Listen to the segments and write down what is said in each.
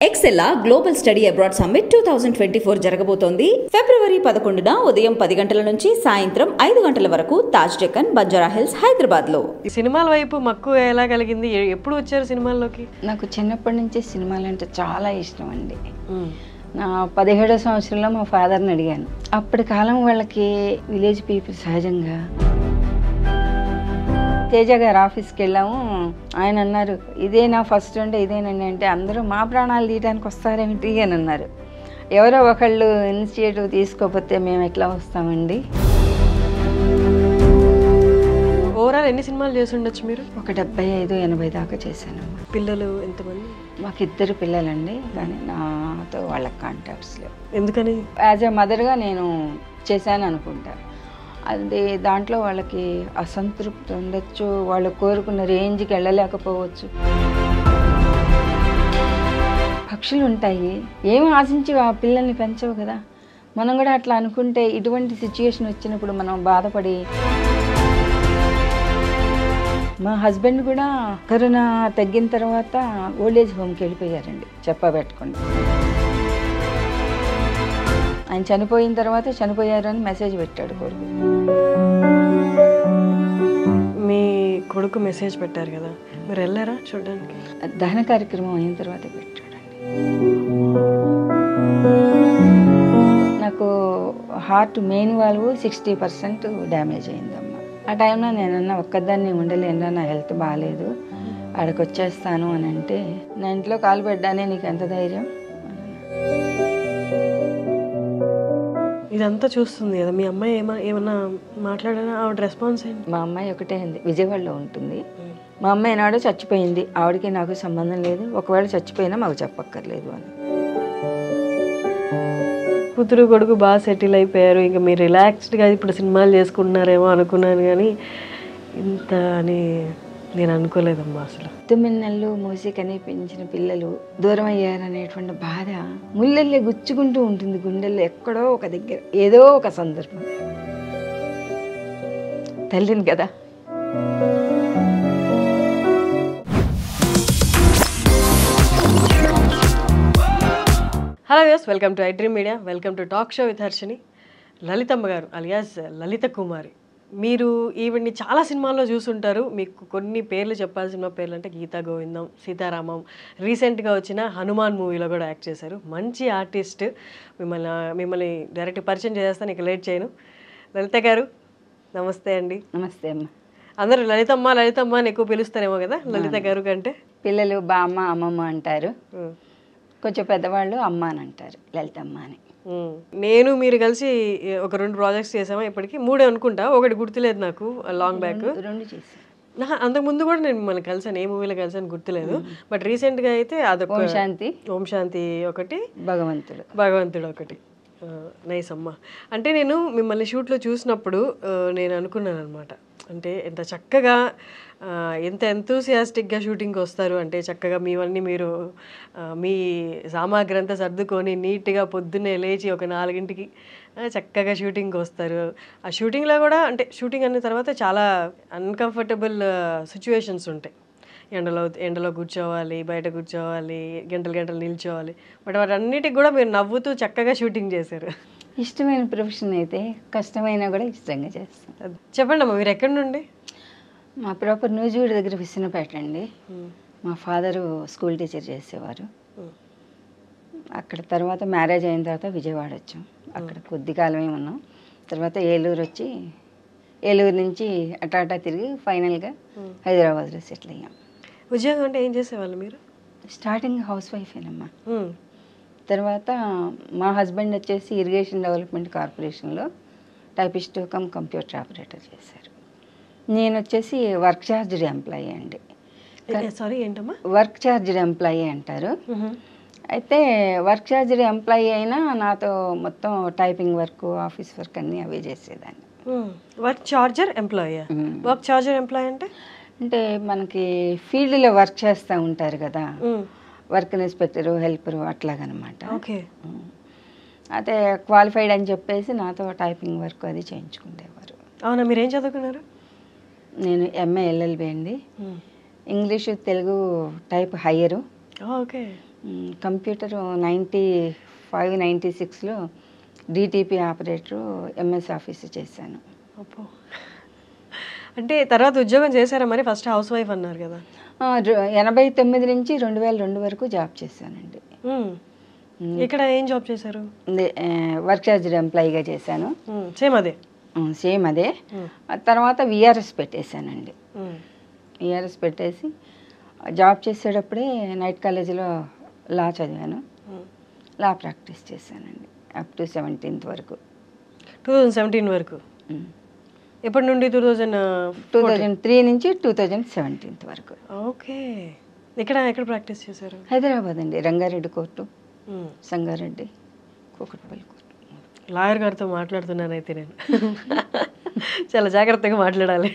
ఎక్సెల్లా global study abroad summit two thousand twenty four జరగబోతోంది ఫిబ్రవరి పదకొండున ఉదయం పది గంటల నుంచి సాయంత్రం ఐదు గంటల వరకు తాజ్ డెక్కన్ బంజారా హిల్స్ హైదరాబాద్ లో ఈ సినిమాల వైపు మక్కువ ఎలా కలిగింది ఎ- ఎప్పుడు వచ్చారు సినిమాల్లోకి నాకు చిన్నప్పటి నుంచి సినిమాలు అంటే చాలా ఇష్టం అండి నా పదిహేడో సంవత్సరంలో మా ఫాదర్ని అడిగాను అప్పటి కాలం వాళ్ళకి విలేజ్ పీపుల్ సహజంగా తేజ గారు ఆఫీస్కి వెళ్ళాము ఆయన అన్నారు ఇదే నా ఫస్ట్ అంటే ఇదేనండి అంటే అందరూ మా ప్రాణాలు తీయడానికి వస్తారేమిటి అని అన్నారు ఎవరో ఒకళ్ళు ఇనిషియేటివ్ తీసుకోకపోతే మేము ఎట్లా వస్తామండి ఓవరాల్ ఎన్ని సినిమాలు చేసి ఉండొచ్చు మీరు ఒక డెబ్బై ఐదు ఎనభై దాకా చేశానమ్మా పిల్లలు ఎంతమంది మాకు ఇద్దరు పిల్లలండి కానీ నాతో వాళ్ళకి కాంటాక్ట్స్ లేవు ఎందుకని యాజ్ ఎ మదర్గా నేను చేశాను అనుకుంటా అది దాంట్లో వాళ్ళకి అసంతృప్తి ఉండొచ్చు వాళ్ళు కోరుకున్న రేంజ్కి వెళ్ళలేకపోవచ్చు పక్షులు ఉంటాయి ఏం ఆశించి ఆ పిల్లల్ని పెంచవు కదా మనం కూడా అట్లా అనుకుంటే ఇటువంటి సిచ్యుయేషన్ వచ్చినప్పుడు మనం బాధపడి మా హస్బెండ్ కూడా కరోనా తగ్గిన తర్వాత ఓల్డేజ్ హోమ్కి వెళ్ళిపోయారండి చెప్పబెట్టకుండా ఆయన చనిపోయిన తర్వాత చనిపోయారు అని మెసేజ్ పెట్టాడు కొడుకు మీ కొడుకు మెసేజ్ పెట్టారు కదా మీరు వెళ్ళారా చూడడానికి దహన కార్యక్రమం అయిన తర్వాత పెట్టాడండి నాకు heart main valve sixty percent damage అయిందమ్మా ఆ టైంలో నేనన్నా ఒక్కదాన్ని ఉండలేను నా హెల్త్ బాగాలేదు ఆడికి వచ్చేస్తాను అని అంటే నా ఇంట్లో కాలు పెట్టానే నీకు ఎంత ధైర్యం అని అన్నాడు. ఇదంతా చూస్తుంది కదా మీ అమ్మాయి ఏమన్నా ఏమన్నా మాట్లాడారా ఆవిడ రెస్పాన్స్ ఏంటి మా అమ్మాయి ఒకటే ఉంది విజయవాడలో ఉంటుంది మా అమ్మాయి నాడు చచ్చిపోయింది ఆవిడకి నాకు సంబంధం లేదు ఒకవేళ చచ్చిపోయినా మాకు చెప్పక్కర్లేదు అని కూతురు కొడుకు బాగా సెటిల్ అయిపోయారు ఇంకా మీరు రిలాక్స్డ్గా ఇప్పుడు సినిమాలు చేసుకుంటున్నారేమో అనుకున్నాను కానీ ఇంత అని నేను అనుకోలేదమ్మా అసలు తొమ్మిది నెలలు మూసి కనిపించిన పిల్లలు దూరం అయ్యారనేటువంటి బాధ ముళ్ళల్లే గుచ్చుకుంటూ ఉంటుంది గుండెల్లో ఎక్కడో ఒక దగ్గర ఏదో ఒక సందర్భం తల్లిని కదా hello yes welcome to iDream media welcome to talk show with Harshini Lalithamma గారు అలియాస్ లలిత కుమారి మీరు ఈవిడ్ని చాలా సినిమాల్లో చూసుంటారు మీకు కొన్ని పేర్లు చెప్పాల్సిన పేర్లు అంటే గీతా గోవిందం సీతారామం రీసెంట్గా వచ్చిన హనుమాన్ మూవీలో కూడా యాక్ట్ చేశారు మంచి ఆర్టిస్ట్ మిమ్మల్ని మిమ్మల్ని డైరెక్ట్ పరిచయం చేస్తాను ఇక లేట్ చేయను లలిత గారు నమస్తే అండి నమస్తే అమ్మ అందరూ లలితమ్మ లలితమ్మ అని ఎక్కువ పిలుస్తారేమో కదా లలిత గారు కంటే పిల్లలు బామ్మ అమ్మమ్మ అంటారు ఉం. కొంచెం పెద్దవాళ్ళు అమ్మ అని అంటారు లలితమ్మ అని ఉమ్. నేను మీరు కలిసి ఒక రెండు ప్రాజెక్ట్స్ చేసామా ఇప్పటికి మూడే అనుకుంటా ఒకటి గుర్తులేదు నాకు లాంగ్ బ్యాక్ రెండు చేసి అంతకు ముందు కూడా నేను మిమ్మల్ని కలిసాను ఏ మూవీలో కలిసాను గుర్తులేదు బట్ రీసెంట్గా అయితే అదొక ఓం శాంతి ఓం శాంతి ఒకటి భగవంతుడు భగవంతుడు ఒకటి నైస్ అమ్మ అంటే నేను మిమ్మల్ని షూట్లో చూసినప్పుడు ఆ, నేను అనుకున్నాను అనమాట అంటే ఎంత చక్కగా ఆ, ఎంత ఎంతూసియాస్టిక్గా షూటింగ్కి వస్తారు అంటే చక్కగా మీవన్నీ మీరు ఆ, మీ సామాగ్రి అంతా సర్దుకొని నీట్గా పొద్దున్నే లేచి ఒక నాలుగింటికి ఆ, చక్కగా షూటింగ్కి వస్తారు ఆ షూటింగ్లో కూడా అంటే షూటింగ్ అన్న తర్వాత చాలా అన్కంఫర్టబుల్ సిచ్యువేషన్స్ ఉంటాయి ఎండలో ఎండలో కూర్చోవాలి బయట కూర్చోవాలి గంటలు గంటలు నిల్చోవాలి బట్ వాటన్నిటికి కూడా మీరు నవ్వుతూ చక్కగా షూటింగ్ చేశారు ఇష్టమైన ప్రొఫెషన్ అయితే కష్టమైనా కూడా ఇష్టంగా చేస్తాం చెప్పండి అమ్మా మీరు ఎక్కడి నుండి మా ప్రాపర్ నూజివీడు దగ్గర విసినపేట అండి మా ఫాదరు స్కూల్ టీచర్ చేసేవారు అక్కడ తర్వాత మ్యారేజ్ అయిన తర్వాత విజయవాడ వచ్చాం అక్కడ కొద్ది కాలమే ఉన్నాం తర్వాత ఏలూరు వచ్చి ఏలూరు నుంచి అటా అటా తిరిగి ఫైనల్గా హైదరాబాద్లో సెటిల్ అయ్యాం ఉద్యోగం అంటే ఏం చేసేవాళ్ళు మీరు స్టార్టింగ్ హౌస్ వైఫేనమ్మా ఉమ్. తర్వాత మా హస్బెండ్ వచ్చేసి ఇరిగేషన్ డెవలప్మెంట్ కార్పొరేషన్లో టైపిస్ట్ కమ్ కంప్యూటర్ ఆపరేటర్ చేశారు నేను వచ్చేసి వర్క్ ఛార్జ్డ్ ఎంప్లాయీ అండి ఏ, సారీ ఏంటమ్మా వర్క్ ఛార్జ్డ్ ఎంప్లాయీ అంటారు అయితే వర్క్ ఛార్జ్డ్ ఎంప్లాయీ అయినా నాతో మొత్తం టైపింగ్ వర్క్ ఆఫీస్ వర్క్ అన్నీ అవే చేసేదాన్ని work charger employee work charger employee అంటే అంటే మనకి ఫీల్డ్లో వర్క్ చేస్తూ ఉంటారు కదా ఉమ్. వర్క్ ఇన్స్పెక్టరు హెల్పరు అట్లాగనమాట ఓకే అయితే క్వాలిఫైడ్ అని చెప్పేసి నాతో టైపింగ్ వర్క్ అది చేయించుకునేవారు అవునా మీరు ఏం చదువుకున్నారు నేను ఎంఏ ఎల్ఎల్బి అండి ఉమ్. English Telugu type higher okay మ్, కంప్యూటర్ నైంటీ ఫైవ్ నైంటీ సిక్స్లో డిటిపి ఆపరేటరు ఎంఎస్ ఆఫీస్ చేశాను అప్పో అంటే తర్వాత ఉద్యోగం చేశారా మరి ఫస్ట్ హౌస్ వైఫ్ అన్నారు కదా ఆ, ర- ఎనభై తొమ్మిది నుంచి రెండు వేల రెండు వరకు జాబ్ చేశానండి మ్మ్. ఇక్కడ ఏం జాబ్ చేశారు దే- ఆ, వర్క్ చార్జ్ ఎంప్లాయీగా చేశాను మ్మ్. సేమ్ అదే ఉమ్, సేమ్ అదే మ్మ్. ఆ తర్వాత విఆర్ఎస్ పెట్టేశానండి మ్మ్. విఆర్ఎస్ పెట్టేసి జాబ్ చేసేటప్పుడే నైట్ కాలేజీలో లా చదివాను మ్మ్. లా ప్రాక్టీస్ చేశానండి అప్ టు సెవెంటీన్త్ వరకు టూ థౌజండ్ సెవెంటీన్ వరకు ఎప్పటి నుండి two thousand two thousand three నుంచి టూ థౌజండ్ సెవెంటీన్త్ వరకు ఓకే ఇక్కడ ఎక్కడ ప్రాక్టీస్ చేశారు హైదరాబాద్ అండి రంగారెడ్డి కోర్టు మ్మ్. సంగారెడ్డి కూకట్పల్లి కోర్టు లాయర్ గారితో మాట్లాడుతున్నాను అయితే నేను చాలా జాగ్రత్తగా మాట్లాడాలి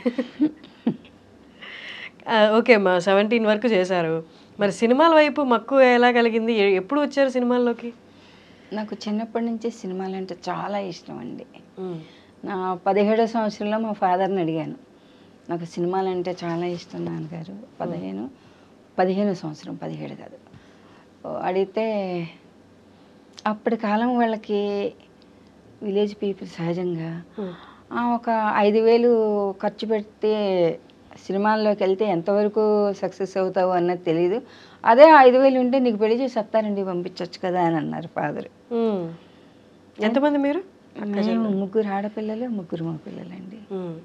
ఆ, ఓకే అమ్మా సెవెంటీన్ వరకు చేశారు మరి సినిమాల వైపు మక్కువ ఎలా కలిగింది ఎ- ఎప్పుడు వచ్చారు సినిమాల్లోకి నాకు చిన్నప్పటి నుంచి సినిమాలు అంటే చాలా ఇష్టం అండి మ్మ్. నా పదిహేడో సంవత్సరంలో మా ఫాదర్ని అడిగాను నాకు సినిమాలు అంటే చాలా ఇష్టం నాన్నగారు పదిహేను పదిహేను సంవత్సరం పదిహేడు కాదు ఓ, అడిగితే అప్పటి కాలం వాళ్ళకి విలేజ్ పీపుల్ సహజంగా మ్మ్. ఆ, ఒక ఐదు వేలు ఖర్చు పెడితే సినిమాల్లోకి వెళ్తే ఎంతవరకు సక్సెస్ అవుతావు అన్నది తెలియదు అదే ఐదు వేలు ఉంటే నీకు పెళ్లి చేసి వస్తారండి పంపించవచ్చు కదా అని అన్నారు ఫాదర్ మ్మ్. ఎంతమంది మీరు మేము ముగ్గురు ఆడపిల్లలు ముగ్గురు మా పిల్లలండి మ్మ్.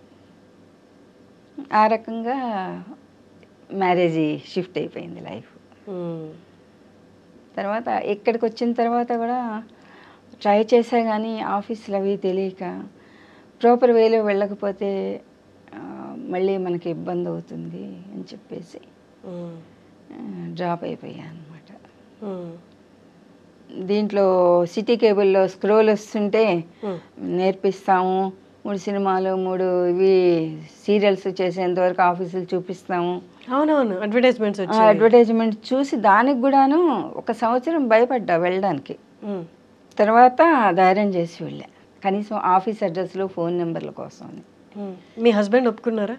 ఆ రకంగా మ్యారేజ్ షిఫ్ట్ అయిపోయింది లైఫ్ మ్మ్. తర్వాత ఇక్కడికి వచ్చిన తర్వాత కూడా ట్రై చేసా కానీ ఆఫీసులు అవి తెలియక ప్రాపర్ వేలో వెళ్ళకపోతే ఆ, మళ్ళీ మనకి ఇబ్బంది అవుతుంది అని చెప్పేసి మ్మ్. డ్రాప్ అయిపోయా అనమాట మ్మ్. దీంట్లో సిటీ కేబుల్లో స్క్రోల్ వస్తుంటే మ్మ్. నేర్పిస్తాము మూడు సినిమాలు మూడు ఇవి సీరియల్స్ చేసేంత వరకు ఆఫీసులు చూపిస్తాము అవునవును అడ్వర్టైజ్మెంట్స్ వచ్చాయి అడ్వర్టైజ్మెంట్ చూసి దానికి కూడాను ఒక సంవత్సరం భయపడ్డా వెళ్ళడానికి మ్మ్. తర్వాత ధైర్యం చేసి వెళ్ళా కనీసం ఆఫీస్ అడ్రస్లు ఫోన్ నెంబర్ల కోసం అని. మ్మ్. మీ హస్బెండ్ ఒప్పుకున్నారా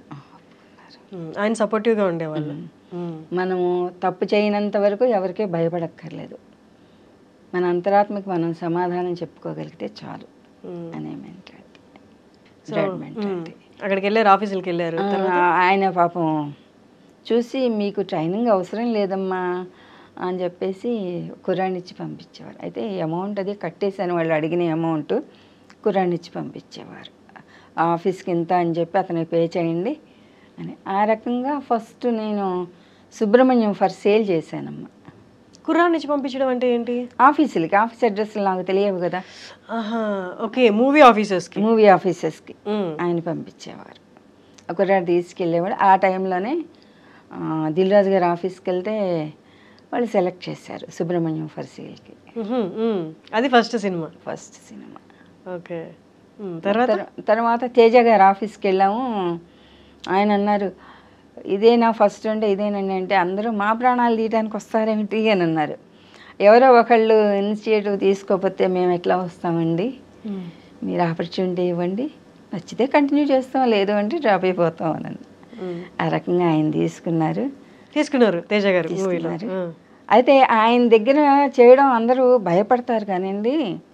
మ్మ్. ఆయన సపోర్టివ్గా ఉండేవాళ్ళు మ్మ్. మనము తప్పు చేయనంత వరకు ఎవరికీ భయపడక్కర్లేదు మన అంతరాత్మకి మనం సమాధానం చెప్పుకోగలిగితే చాలు మ్మ్. అనే మెంటాలిటీ సో, జడ్మెంట్ మ్మ్. అంటే అక్కడికి వెళ్ళారు ఆఫీసులకి వెళ్ళారు ఆ, ఆయన పాపం చూసి మీకు ట్రైనింగ్ అవసరం లేదమ్మా అని చెప్పేసి కురాన్ ఇచ్చి పంపించేవారు అయితే ఈ అమౌంట్ అది కట్టేసాను వాళ్ళు అడిగిన అమౌంట్ కురాన్ ఇచ్చి పంపించేవారు ఆ ఆఫీస్కి ఇంత అని చెప్పి అతనికి పే చేయండి అని ఆ రకంగా ఫస్ట్ నేను సుబ్రహ్మణ్యం ఫర్ సేల్ చేశానమ్మా కుర్రాన్ నుంచి పంపించడం అంటే ఏంటి ఆఫీసులకి ఆఫీస్ అడ్రస్లు నాకు తెలియవు కదా ఆహా ఓకే మూవీ ఆఫీసర్స్కి మూవీ ఆఫీసెస్కి ఆయన పంపించేవారు ఒకసారి తీసుకెళ్ళేవాడు ఆ టైంలోనే ఆ, దిల్ రాజు గారి ఆఫీస్కి వెళ్తే వాళ్ళు సెలెక్ట్ చేశారు సుబ్రహ్మణ్యం ఫర్సీల్కి అది ఫస్ట్ సినిమా ఫస్ట్ సినిమా ఓకే మ్మ్. తర్వాత తర్- తర్వాత తేజ గారి ఆఫీస్కి వెళ్ళాము ఆయన అన్నారు ఇదేనా ఫస్ట్ అంటే ఇదేనండి అంటే అందరూ మా ప్రాణాలు తీయడానికి వస్తారేమిటి అని అన్నారు ఎవరో ఒకళ్ళు ఇనిషియేటివ్ తీసుకోకపోతే మేము ఎట్లా వస్తామండి మ్మ్. మీరు ఆపర్చునిటీ ఇవ్వండి నచ్చితే కంటిన్యూ చేస్తాం లేదు అంటే డ్రాప్ అయిపోతాం అని అన్నారు. మ్మ్. ఆ రకంగా ఆయన తీసుకున్నారు తీసుకున్నారు తేజ గారు మూవీలో తీసుకున్నారు అయితే ఆయన దగ్గర చేయడం అందరూ భయపడతారు కానివ్వండి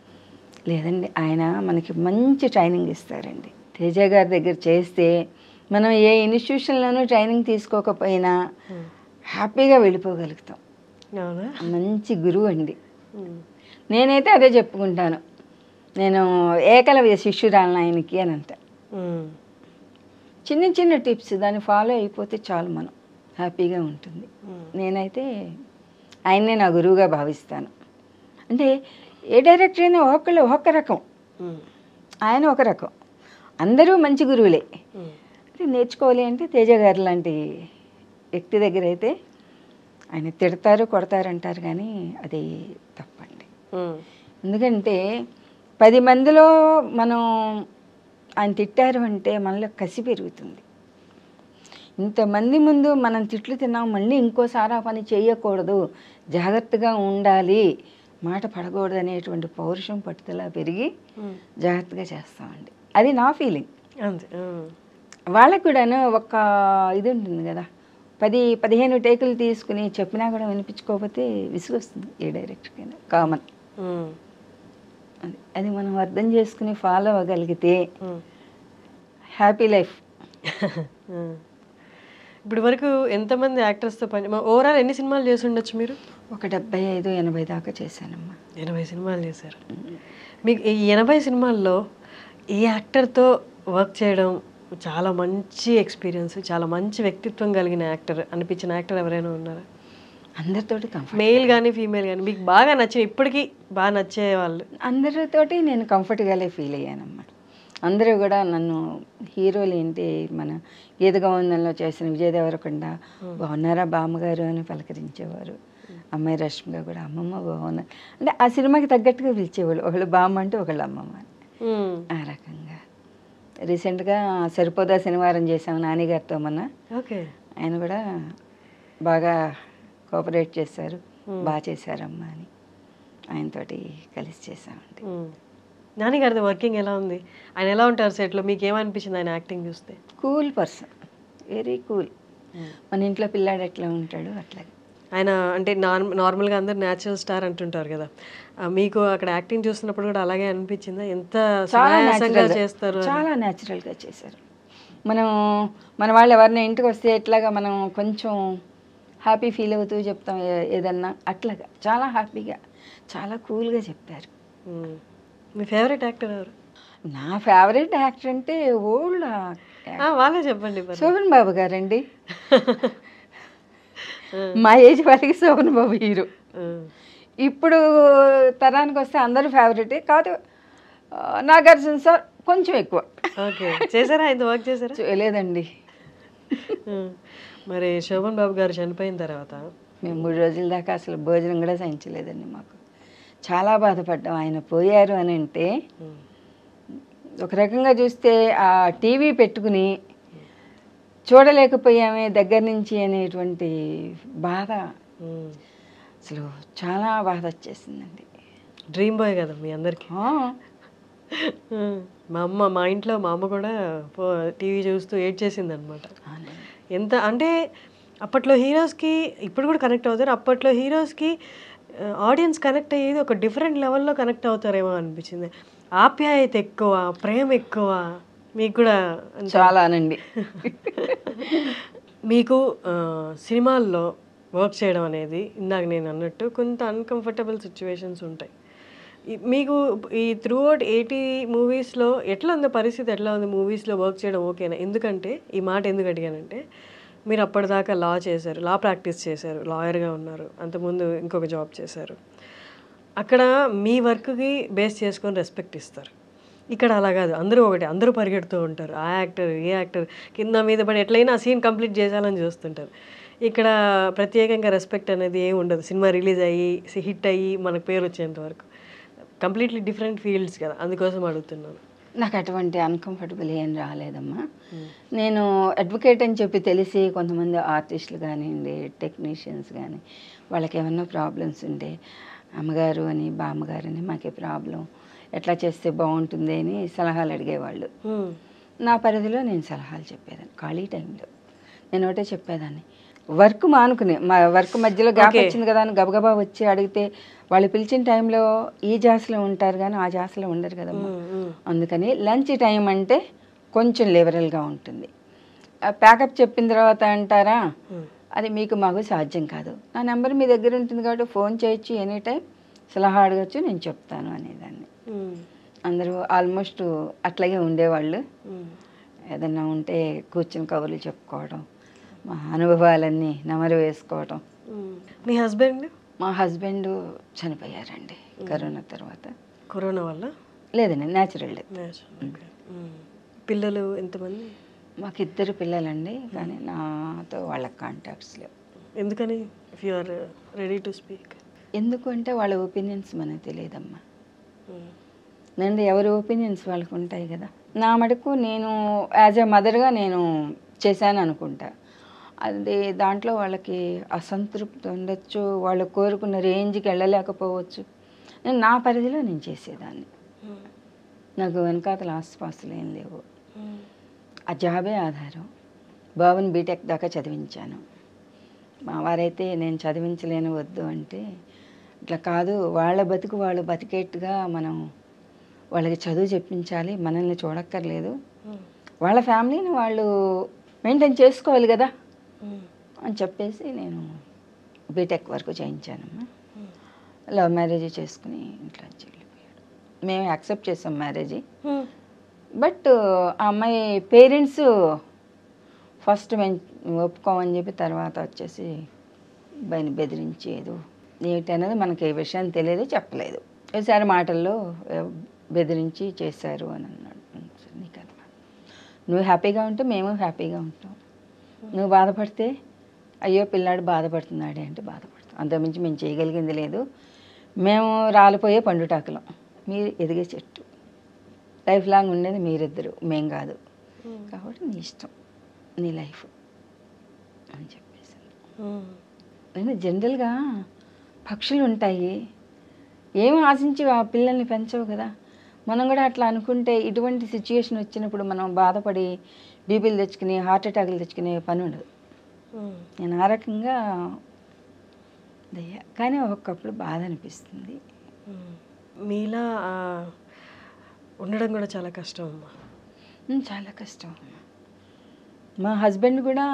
లేదండి ఆయన మనకి మంచి ట్రైనింగ్ ఇస్తారండి తేజ గారి దగ్గర చేస్తే మనం ఏ ఇన్స్టిట్యూషన్లోనూ ట్రైనింగ్ తీసుకోకపోయినా హ్యాపీగా వెళ్ళిపోగలుగుతాం అవునా మంచి గురువు అండి మ్మ్. నేనైతే అదే చెప్పుకుంటాను నేను ఏకలవ్య శిష్యురాలను ఆయనకి అని అంట మ్మ్. చిన్న చిన్న టిప్స్ దాన్ని ఫాలో అయిపోతే చాలు మనం హ్యాపీగా ఉంటుంది మ్మ్. నేనైతే ఆయన్నే నా గురువుగా భావిస్తాను అంటే ఏ డైరెక్టర్ అయినా ఒక్కొక్కళ్ళు ఒక్కొక్క రకం మ్మ్. ఆయన ఒక రకం అందరూ మంచి గురువులే మ్మ్. అంటే నేర్చుకోవాలి అంటే తేజ గారు లాంటి వ్యక్తి దగ్గర అయితే ఆయన తిడతారు కొడతారు అంటారు కానీ అది తప్పండి మ్మ్. ఎందుకంటే పది మందిలో మనం ఆయన తిట్టారు అంటే మనలో కసి పెరుగుతుంది ఇంతమంది ముందు మనం తిట్లు తిన్నాం మళ్ళీ ఇంకోసారి ఆ పని చేయకూడదు జాగ్రత్తగా ఉండాలి మాట పడకూడదు అనేటువంటి పౌరుషం పట్టుదల పెరిగి మ్మ్. జాగ్రత్తగా చేస్తామండి అది నా ఫీలింగ్ అంతే మ్మ్. వాళ్ళకి కూడాను ఒక ఇది ఉంటుంది కదా పది పదిహేను టేకులు తీసుకుని చెప్పినా కూడా వినిపించుకోకపోతే విసుగొస్తుంది ఏ డైరెక్టర్కైనా కామన్ మ్మ్. అది అది మనం అర్థం చేసుకుని ఫాలో అవ్వగలిగితే మ్మ్. హ్యాపీ లైఫ్ మ్మ్. ఇప్పుడు వరకు ఎంతమంది యాక్టర్స్తో పని ఓవరాల్ ఎన్ని సినిమాలు చేసి ఉండొచ్చు మీరు ఒక డెబ్బై ఐదు ఎనభై దాకా చేశానమ్మా ఎనభై సినిమాలు చేశారు మీకు ఈ ఎనభై సినిమాల్లో ఈ యాక్టర్తో వర్క్ చేయడం చాలా మంచి ఎక్స్పీరియన్స్ చాలా మంచి వ్యక్తిత్వం కలిగిన యాక్టర్ అనిపించిన యాక్టర్ ఎవరైనా ఉన్నారా అందరితోటి కంఫర్ట్ మెయిల్ కానీ ఫీమేల్ కానీ మీకు బాగా నచ్చిన ఇప్పటికీ బాగా నచ్చే వాళ్ళు అందరితోటి నేను కంఫర్ట్గానే ఫీల్ అయ్యానమ్మా అందరూ కూడా నన్ను హీరోలు ఏంటి మన గీతగోవిందంలో చేసిన విజయ్ దేవరకొండ బాగున్నారా బామ్మగారు అని పలకరించేవారు అమ్మాయి రష్మిగా కూడా అమ్మమ్మ బాగున్నా అంటే ఆ సినిమాకి తగ్గట్టుగా పిలిచేవాళ్ళు ఒకళ్ళు బామ్మ అంటే ఒకళ్ళు అమ్మమ్మ అని మ్మ్. ఆ రకంగా రీసెంట్గా సరిపోదా శనివారం చేసాము నాన్నగారితో మొన్న ఓకే ఆయన కూడా బాగా కోఆపరేట్ చేశారు బాగా చేశారమ్మా అని ఆయనతోటి కలిసి చేసామండి మ్మ్. నాన్నగారిది వర్కింగ్ ఎలా ఉంది ఆయన ఎలా ఉంటారు సెట్లో మీకు ఏమనిపించింది ఆయన యాక్టింగ్ చూస్తే కూల్ పర్సన్ వెరీ కూల్ మన ఇంట్లో పిల్లాడు ఎట్లా ఉంటాడు అట్లాగే ఆయన అంటే నార్మ్ నార్మల్గా అందరు న్యాచురల్ స్టార్ అంటుంటారు కదా ఆ, మీకు అక్కడ యాక్టింగ్ చూస్తున్నప్పుడు కూడా అలాగే అనిపించిందా ఎంత చాలా సునాయాసంగా natural గా- చేస్తారు అని? చాలా న్యాచురల్గా చేశారు మనం మన వాళ్ళు ఎవరిని ఇంటికి వస్తే ఎట్లాగా మనం కొంచెం హ్యాపీ ఫీల్ అవుతూ చెప్తాం ఏ- ఏదన్నా అట్లాగా చాలా హ్యాపీగా చాలా కూల్గా చెప్పారు మ్మ్. మీ ఫేవరెట్ యాక్టర్ ఎవరు నా ఫేవరెట్ యాక్టర్ అంటే ఓల్డ్ ఆ, వాళ్ళే చెప్పండి మరి. శోభన్ బాబు గారండి మా ఏజ్ వాళ్ళకి శోభన్ బాబు హీరో మ్మ్. ఇప్పుడు తరానికి వస్తే అందరూ ఫేవరెటే కాదు ఆ, నాగార్జున సార్ కొంచెం ఎక్కువ ఓకే చేశారా ఆయన వర్క్ చేశారా చూ- లేదండి మ్మ్. మరి శోభన్ బాబు గారు చనిపోయిన తర్వాత మేము మూడు రోజుల దాకా అసలు భోజనం కూడా సహించలేదండి మాకు చాలా బాధపడ్డాం ఆయన పోయారు అని అంటే మ్మ్. ఒక రకంగా చూస్తే ఆ టీవీ పెట్టుకుని చూడలేకపోయామే దగ్గర నుంచి అనేటువంటి బాధ మ్మ్. అసలు చాలా బాధ వచ్చేసిందండి డ్రీమ్ బాయ్ కదా మీ అందరికి ఆ, మా అమ్మ మా ఇంట్లో మా అమ్మ కూడా టీవీ చూస్తూ ఏడ్ చేసింది అనమాట అవునండి. ఎంత అంటే అప్పట్లో హీరోస్కి ఇప్పుడు కూడా కనెక్ట్ అవుతారు అప్పట్లో హీరోస్కి ఆడియన్స్ కనెక్ట్ అయ్యేది ఒక డిఫరెంట్ లెవెల్లో కనెక్ట్ అవుతారేమో అనిపించింది ఆప్యాయత ఎక్కువ ప్రేమ ఎక్కువ మీకు కూడా అంతే. చాలానండి మీకు ఆ, సినిమాల్లో వర్క్ చేయడం అనేది ఇందాక నేను అన్నట్టు కొంత అన్కంఫర్టబుల్ సిచ్యువేషన్స్ ఉంటాయి ఈ- మీకు ఈ త్రూ అవుట్ ఎయిటీ మూవీస్లో ఎట్లా ఉంది పరిస్థితి ఎట్లా ఉంది మూవీస్లో వర్క్ చేయడం ఓకేనా ఎందుకంటే ఈ మాట ఎందుకు అడిగానంటే మీరు అప్పటిదాకా లా చేశారు లా ప్రాక్టీస్ చేశారు లాయర్గా ఉన్నారు అంతకుముందు ఇంకొక జాబ్ చేశారు అక్కడ మీ వర్క్కి బేస్ చేసుకొని రెస్పెక్ట్ ఇస్తారు ఇక్కడ అలా కాదు అందరూ ఒకటి అందరూ పరిగెడుతూ ఉంటారు ఆ యాక్టర్ ఏ యాక్టర్ కింద మీద పడి ఎట్లయినా ఆ సీన్ కంప్లీట్ చేయాలని చూస్తుంటారు ఇక్కడ ప్రత్యేకంగా రెస్పెక్ట్ అనేది ఏమి ఉండదు సినిమా రిలీజ్ అయ్యి హిట్ అయ్యి మనకు పేరు వచ్చేంత వరకు కంప్లీట్లీ డిఫరెంట్ ఫీల్డ్స్ కదా అందుకోసం అడుగుతున్నాను నాకు అటువంటి అన్కంఫర్టబుల్ ఏం రాలేదమ్మా నేను అడ్వకేట్ అని చెప్పి తెలిసి కొంతమంది ఆర్టిస్టులు కానివ్వండి టెక్నీషియన్స్ కానీ వాళ్ళకి ఏమన్నా ప్రాబ్లమ్స్ ఉంటే అమ్మగారు అని బామ్మగారు అని మాకే ప్రాబ్లం ఎట్లా చేస్తే బాగుంటుంది అని సలహాలు అడిగేవాళ్ళు Hmm. నా పరిధిలో నేను సలహాలు చెప్పేదాన్ని ఖాళీ టైంలో నేను ఒకటే చెప్పేదాన్ని వర్క్ మానుకుని మా వర్క్ మధ్యలో గ్యాప్ వచ్చింది కదా అని గబగబా వచ్చి అడిగితే వాళ్ళు పిలిచిన టైంలో ఈ జాస్లో ఉంటారు కానీ ఆ జాస్లో ఉండరు కదమ్మా అందుకని లంచ్ టైం అంటే కొంచెం లిబరల్గా ఉంటుంది ప్యాకప్ చెప్పిన తర్వాత అంటారా అది మీకు మాకు సాధ్యం కాదు నా నెంబర్ మీ దగ్గర ఉంటుంది కాబట్టి ఫోన్ చేయొచ్చు ఎనీ టైం సలహా అడగచ్చు నేను చెప్తాను అనేదాన్ని Hmm. అందరూ ఆల్మోస్ట్ అట్లాగే ఉండేవాళ్ళు Hmm. ఏదన్నా ఉంటే కూర్చుని కబుర్లు చెప్పుకోవడం మా అనుభవాలన్నీ నెమరు వేసుకోవడం Hmm. మీ హస్బెండ్ మా హస్బెండ్ చనిపోయారండి కరోనా తర్వాత కరోనా వల్ల లేదండి న్యాచురల్ డెత్ Okay. Hmm. పిల్లలు ఎంతమంది మాకు ఇద్దరు పిల్లలండి కానీ నాతో వాళ్ళ కాంటాక్ట్స్ లేవు ఎందుకని if you are ready to speak ఎందుకు అంటే వాళ్ళ ఒపీనియన్స్ మనకు తెలియదమ్మా నేను ఎవరి ఒపీనియన్స్ వాళ్ళకు ఉంటాయి కదా నా మటుకు నేను యాజ్ ఎ మదర్గా నేను చేశాను అనుకుంటా అది దాంట్లో వాళ్ళకి అసంతృప్తి ఉండొచ్చు వాళ్ళు కోరుకున్న రేంజ్కి వెళ్ళలేకపోవచ్చు నేను నా పరిధిలో నేను చేసేదాన్ని నాకు వెనకాతల ఆస్తిపాస్తులు ఏం లేవు ఆ జాబే ఆధారం బాబుని బీటెక్ దాకా చదివించాను మా వారైతే నేను చదివించలేను వద్దు అంటే ఇట్లా కాదు వాళ్ళ బతుకు వాళ్ళు బతికేట్టుగా మనం వాళ్ళకి చదువు చెప్పించాలి మనల్ని చూడక్కర్లేదు వాళ్ళ ఫ్యామిలీని వాళ్ళు మెయింటైన్ చేసుకోవాలి కదా అని చెప్పేసి నేను బీటెక్ వరకు చేయించానమ్మా లవ్ మ్యారేజ్ చేసుకుని ఇంట్లో నుంచి వెళ్ళిపోయాడు మేము యాక్సెప్ట్ చేసాం మ్యారేజ్ బట్ ఆ అమ్మాయి పేరెంట్స్ ఫస్ట్ మేము ఒప్పుకోమని చెప్పి తర్వాత వచ్చేసి బయని బెదిరించి ఏదో ఏంటనేది మనకి ఏ విషయం తెలియదు చెప్పలేదు ఒకసారి మాటల్లో ఏ, బెదిరించి చేశారు అని అన్నాడు నీకు అర్థం నువ్వు హ్యాపీగా ఉంటే మేము హ్యాపీగా ఉంటాం నువ్వు బాధపడితే అయ్యో పిల్లాడు బాధపడుతున్నాడే అంటే బాధపడతాం అంతకుమించి మేము చేయగలిగింది లేదు మేము రాలిపోయే పండుటాకులం మీరు ఎదిగే చెట్టు లైఫ్ లాంగ్ ఉండేది మీరిద్దరు మేం కాదు కాబట్టి నీ ఇష్టం నీ లైఫ్ అని చెప్పేసి నేను జనరల్గా పక్షులు ఉంటాయి ఏం ఆశించి ఆ పిల్లల్ని పెంచవు కదా మనం కూడా అట్లా అనుకుంటే ఇటువంటి సిచ్యుయేషన్ వచ్చినప్పుడు మనం బాధపడి బీపీలు తెచ్చుకుని హార్ట్ అటాక్లు తెచ్చుకునే పని ఉండదు నేను ఆ రకంగా దయ్య కానీ ఒక్కొక్కప్పుడు బాధ అనిపిస్తుంది మీలా ఆ, ఉండడం కూడా చాలా కష్టం అమ్మా ఉమ్, చాలా కష్టం మా హస్బెండ్ కూడా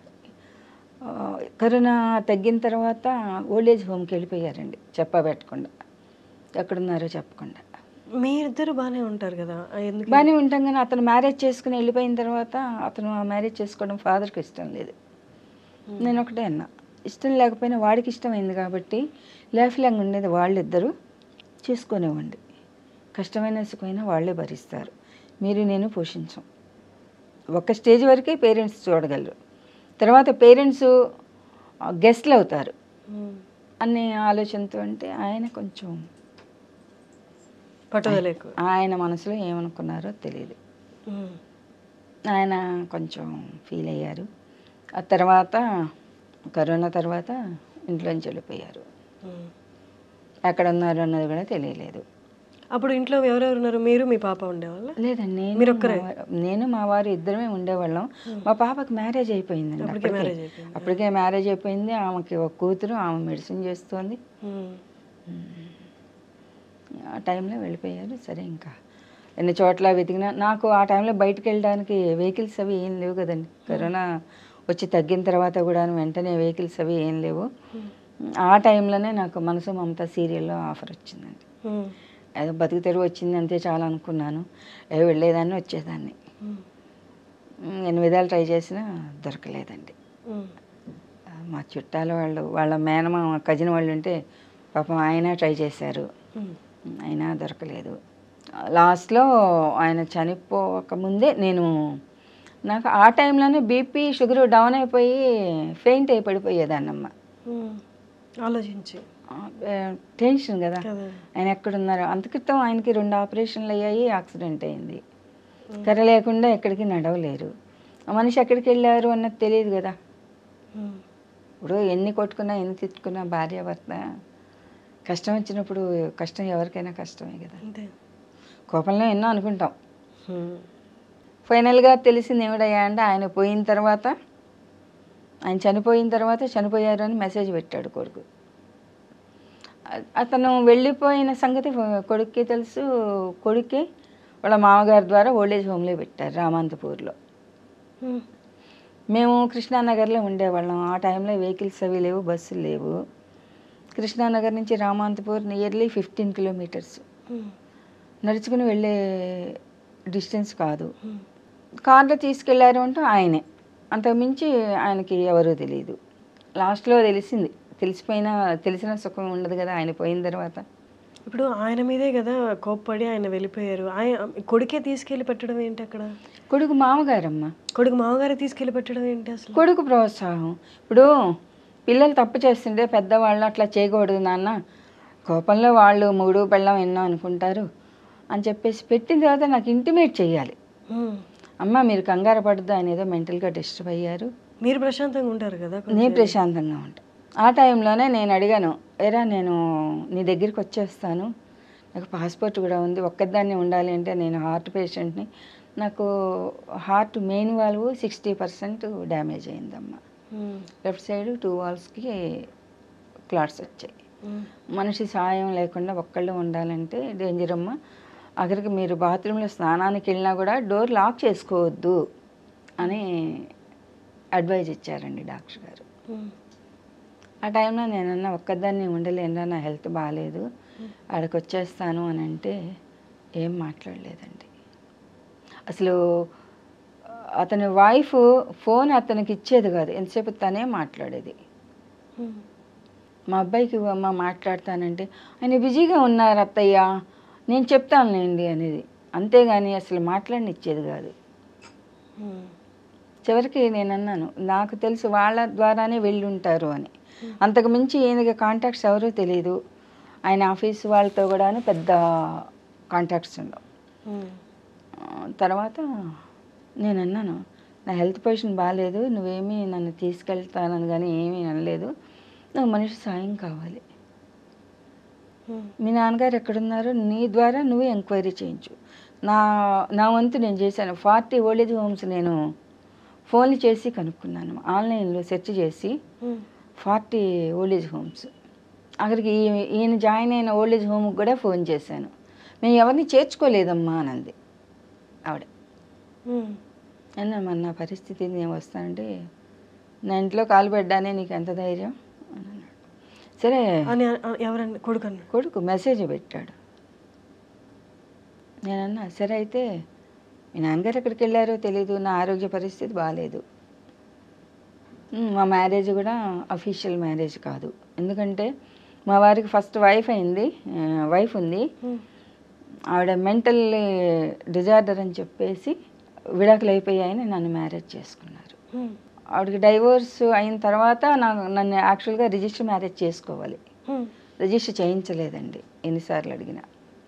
ఆ, కరోనా తగ్గిన తర్వాత ఓల్డేజ్ హోమ్కి వెళ్ళిపోయారండి చెప్పబెట్టకుండా ఎక్కడున్నారో చెప్పకుండా మీరిద్దరు బాగానే ఉంటారు కదా ఆ, ఎందుకు బాగానే ఉంటాం కానీ అతను మ్యారేజ్ చేసుకుని వెళ్ళిపోయిన తర్వాత అతను ఆ మ్యారేజ్ చేసుకోవడం ఫాదర్కి ఇష్టం లేదు నేను ఒకటే అన్నా ఇష్టం లేకపోయినా వాడికి ఇష్టమైంది కాబట్టి లైఫ్ లాంగ్ ఉండేది వాళ్ళిద్దరూ చేసుకునేవ్వండి కష్టమైన సుఖమైనా వాళ్ళే భరిస్తారు మీరు నేను పోషించం ఒక స్టేజ్ వరకే పేరెంట్స్ చూడగలరు తర్వాత పేరెంట్స్ గెస్ట్లు అవుతారు ఉమ్. అనే ఆలోచనతో అంటే ఆయన కొంచెం పట్టుదల ఎక్కువ ఆయన మనసులో ఏమనుకున్నారో తెలియదు ఉమ్. ఆయన కొంచెం ఫీల్ అయ్యారు ఆ తర్వాత కరోనా తర్వాత ఇంట్లోంచి వెళ్ళిపోయారు ఉమ్. ఎక్కడ ఉన్నారు అన్నది కూడా తెలియలేదు అప్పుడు ఇంట్లో ఎవరెవరు ఉన్నారు మీరు మీ పాప ఉండేవాళ్ళ లేదండి నేను మీరు ఒక్కరే? మా వారు- నేను మా వారు ఇద్దరమే ఉండేవాళ్ళం మా పాపకి మ్యారేజ్ అయిపోయిందండి అప్పటికే అప్పటికే. మ్యారేజ్ అయిపోయింది అప్పటికే మ్యారేజ్ అయిపోయింది ఆమెకి ఒక కూతురు ఆమె మెడిసిన్ చేస్తుంది ఉమ్. ఆ టైంలో వెళ్ళిపోయారు సరే ఇంకా ఎన్ని చోట్ల వెతికినా నాకు ఆ టైంలో బయటకు వెళ్ళడానికి వెహికల్స్ అవి ఏం లేవు కదండి కరోనా వచ్చి తగ్గిన తర్వాత కూడా వెంటనే వెహికల్స్ అవి ఏం లేవు ఆ టైంలోనే నాకు మనసు మమత సీరియల్లో ఆఫర్ వచ్చిందండి ఉమ్. ఏదో బతుకు తెరువు వచ్చింది అంతే చాలా అనుకున్నాను ఏ వెళ్ళేదాన్ని వచ్చేదాన్ని ఉమ్. ఉమ్, ఎన్ని విధాలు ట్రై చేసినా దొరకలేదండి ఉమ్. ఆ, మా చుట్టాల వాళ్ళు వాళ్ళ మేనమా కజిన్ వాళ్ళు ఉంటే పాపం ఆయన ట్రై చేశారు ఉమ్. అయినా దొరకలేదు లాస్ట్లో ఆయన చనిపోక ముందే నేను నాకు ఆ టైంలోనే బీపీ షుగర్ డౌన్ అయిపోయి ఫెయింట్ అయి పడిపోయేదాన్నమ్మ ఉమ్. ఆలోచించి ఆ, ఏ, టెన్షన్ కదా కదా ఆయన ఎక్కడున్నారు అంత క్రితం ఆయనకి రెండు ఆపరేషన్లు అయ్యాయి యాక్సిడెంట్ అయింది కర్ర లేకుండా ఎక్కడికి నడవలేరు ఆ మనిషి ఎక్కడికి వెళ్ళారు అన్నది తెలియదు కదా ఉమ్. ఇప్పుడు ఎన్ని కొట్టుకున్నా ఎన్ని తిట్టుకున్నా భార్య భర్త కష్టం వచ్చినప్పుడు కష్టం ఎవరికైనా కష్టమే కదా అంతే కోపంలో ఎన్నో అనుకుంటాం ఉమ్. ఫైనల్గా తెలిసింది ఏమిటయ్యా అంటే ఆయన పోయిన తర్వాత ఆయన చనిపోయిన తర్వాత చనిపోయారు అని మెసేజ్ పెట్టాడు కొడుకు అ- అతను వెళ్ళిపోయిన సంగతి కొడుక్కి తెలుసు కొడుక్కి వాళ్ళ మామగారి ద్వారా ఓల్డేజ్ హోమ్లో పెట్టారు రామాంతపూర్లో ఉమ్. మేము కృష్ణానగర్లో ఉండేవాళ్ళం ఆ టైంలో వెహికల్స్ అవి లేవు బస్సులు లేవు కృష్ణానగర్ నుంచి రామాంతపూర్ నియర్లీ ఫిఫ్టీన్ కిలోమీటర్స్ ఉమ్. నడుచుకుని వెళ్ళే డిస్టెన్స్ కాదు ఉమ్. కార్లో తీసుకెళ్లారు అంటే ఆయనే అంతకుమించి ఆయనకి ఎవరో తెలియదు లాస్ట్లో తెలిసింది తెలిసిపోయినా తెలిసిన సుఖం ఉండదు కదా ఆయన పోయిన తర్వాత ఇప్పుడు ఆయన మీదే కదా కోప్పడి ఆయన వెళ్ళిపోయారు ఆయన కొడుకే తీసుకెళ్ళి పెట్టడం ఏంటి అక్కడ కొడుకు మామగారమ్మ కొడుకు మామగారే తీసుకెళ్ళి పెట్టడం ఏంటి అసలు కొడుకు ప్రోత్సాహం ఇప్పుడు పిల్లలు తప్పు చేస్తుంటే పెద్దవాళ్ళు అట్లా చేయకూడదు నాన్న కోపంలో వాళ్ళు మూడు పెళ్ళం ఎన్నో అనుకుంటారు అని చెప్పేసి పెట్టిన తర్వాత నాకు ఇంటిమేట్ చేయాలి ఉమ్. అమ్మ మీరు కంగారు పడద్దు ఆయన ఏదో మెంటల్గా డిస్టర్బ్ అయ్యారు మీరు ప్రశాంతంగా ఉంటారు కదా నేను ప్రశాంతంగా ఉంటా ఆ టైంలోనే నేను అడిగాను ఎరా నేను నీ దగ్గరికి వచ్చేస్తాను నాకు పాస్పోర్ట్ కూడా ఉంది ఒక్కదాన్ని ఉండాలి అంటే నేను హార్ట్ పేషెంట్ని నాకు heart main valve sixty percent damage అయిందమ్మా లెఫ్ట్ సైడ్ టూ వాల్స్కి క్లాట్స్ వచ్చాయి మనిషి సాయం లేకుండా ఒక్కళ్ళు ఉండాలంటే డేంజర్ అమ్మ అక్కడికి మీరు బాత్రూంలో స్నానానికి వెళ్ళినా కూడా డోర్ లాక్ చేసుకోవద్దు అని అడ్వైజ్ ఇచ్చారండి డాక్టర్ గారు ఆ టైంలో నేనన్నా ఒక్కదాన్ని ఉండలేనురా నా హెల్త్ బాగాలేదు ఆడికి వచ్చేస్తాను అని అంటే ఏం మాట్లాడలేదండి అసలు అతని వైఫ్ ఫోన్ అతనికి ఇచ్చేది కాదు ఎంతసేపు తనే మాట్లాడేది మా అబ్బాయికి అమ్మ మాట్లాడతానంటే ఆయన బిజీగా ఉన్నారు అత్తయ్య నేను చెప్తానులేండి అనేది అంతేగాని అసలు మాట్లాడనిచ్చేది కాదు చివరికి నేను అన్నాను నాకు తెలుసు వాళ్ళ ద్వారానే వెళ్ళి ఉంటారు అని అంతకు మించి ఈయనకి కాంటాక్ట్స్ ఎవరో తెలియదు ఆయన ఆఫీస్ వాళ్ళతో కూడా పెద్ద కాంటాక్ట్స్ ఉండవు ఆ, తర్వాత నేను అన్నాను నా హెల్త్ పొజిషన్ బాగాలేదు నువ్వేమీ నన్ను తీసుకెళ్తానని కానీ ఏమీ అనలేదు నాకు మనిషి సాయం కావాలి మీ నాన్నగారు ఎక్కడున్నారో నీ ద్వారా నువ్వే ఎంక్వైరీ చేయించు నా నా వంతు నేను చేశాను ఫార్టీ ఓల్డేజ్ హోమ్స్ నేను ఫోన్లు చేసి కనుక్కున్నాను ఆన్లైన్లో సెర్చ్ చేసి ఫార్టీ ఓల్డేజ్ హోమ్స్ అక్కడికి ఈ- ఈయన జాయిన్ అయిన ఓల్డేజ్ హోమ్కి కూడా ఫోన్ చేశాను మేము ఎవరిని చేర్చుకోలేదమ్మా అనంది ఆవిడ అన్నా మరి నా పరిస్థితి నేను వస్తానంటే నా ఇంట్లో కాలు పెట్టడానే నీకు ఎంత ధైర్యం అని అన్నాడు సరే అని అ- ఎవరన్నా కొడుకు అన్న కొడుకు మెసేజ్ పెట్టాడు నేనన్నా సరే అయితే మీ నాన్నగారు ఎక్కడికి వెళ్ళారో తెలీదు నా ఆరోగ్య పరిస్థితి బాగాలేదు "ఉమ్, మా మ్యారేజ్ కూడా అఫీషియల్ మ్యారేజ్ కాదు ఎందుకంటే మా వారికి ఫస్ట్ వైఫ్ అయింది వైఫ్ ఉంది ఆవిడ మెంటల్ డిజార్డర్ అని చెప్పేసి విడాకులు అయిపోయాయని నన్ను మ్యారేజ్ చేసుకున్నారు ఆవిడకి డైవోర్స్ అయిన తర్వాత నాకు నన్ను యాక్చువల్గా రిజిస్టర్ మ్యారేజ్ చేసుకోవాలి రిజిస్టర్ చేయించలేదండి ఎన్నిసార్లు అడిగినా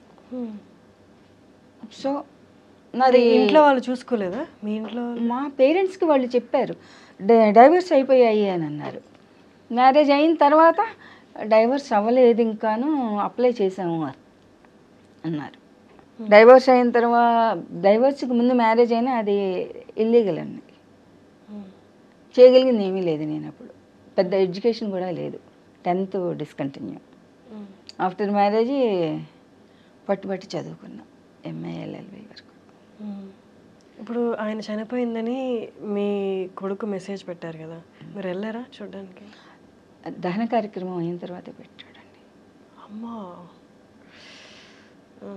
సో నాది ఇంట్లో వాళ్ళు చూసుకోలేదా మీ ఇంట్లో వాళ్ళు? మా పేరెంట్స్కి వాళ్ళు చెప్పారు "డై- డైవర్స్ అయిపోయాయి అని అన్నారు మ్యారేజ్ అయిన తర్వాత డైవర్స్ అవ్వలేదు ఇంకాను అప్లై చేసాము అని అన్నారు డైవర్స్ అయిన తర్వాత డైవర్స్కి ముందు మ్యారేజ్ అయినా అది ఇల్లీగల్ అండి చేయగలిగింది ఏమీ లేదు నేను అప్పుడు పెద్ద ఎడ్యుకేషన్ కూడా లేదు టెన్త్ డిస్కంటిన్యూ ఆఫ్టర్ మ్యారేజ్ పట్టుబట్టి చదువుకున్నా ఎంఏ ఎల్ఎల్బి వరకు ఇప్పుడు ఆయన చనిపోయిందని మీ కొడుకు మెసేజ్ పెట్టారు కదా మీరు వెళ్ళారా చూడడానికి దహన కార్యక్రమం అయిన తర్వాత పెట్టాడండి అమ్మా ఆ.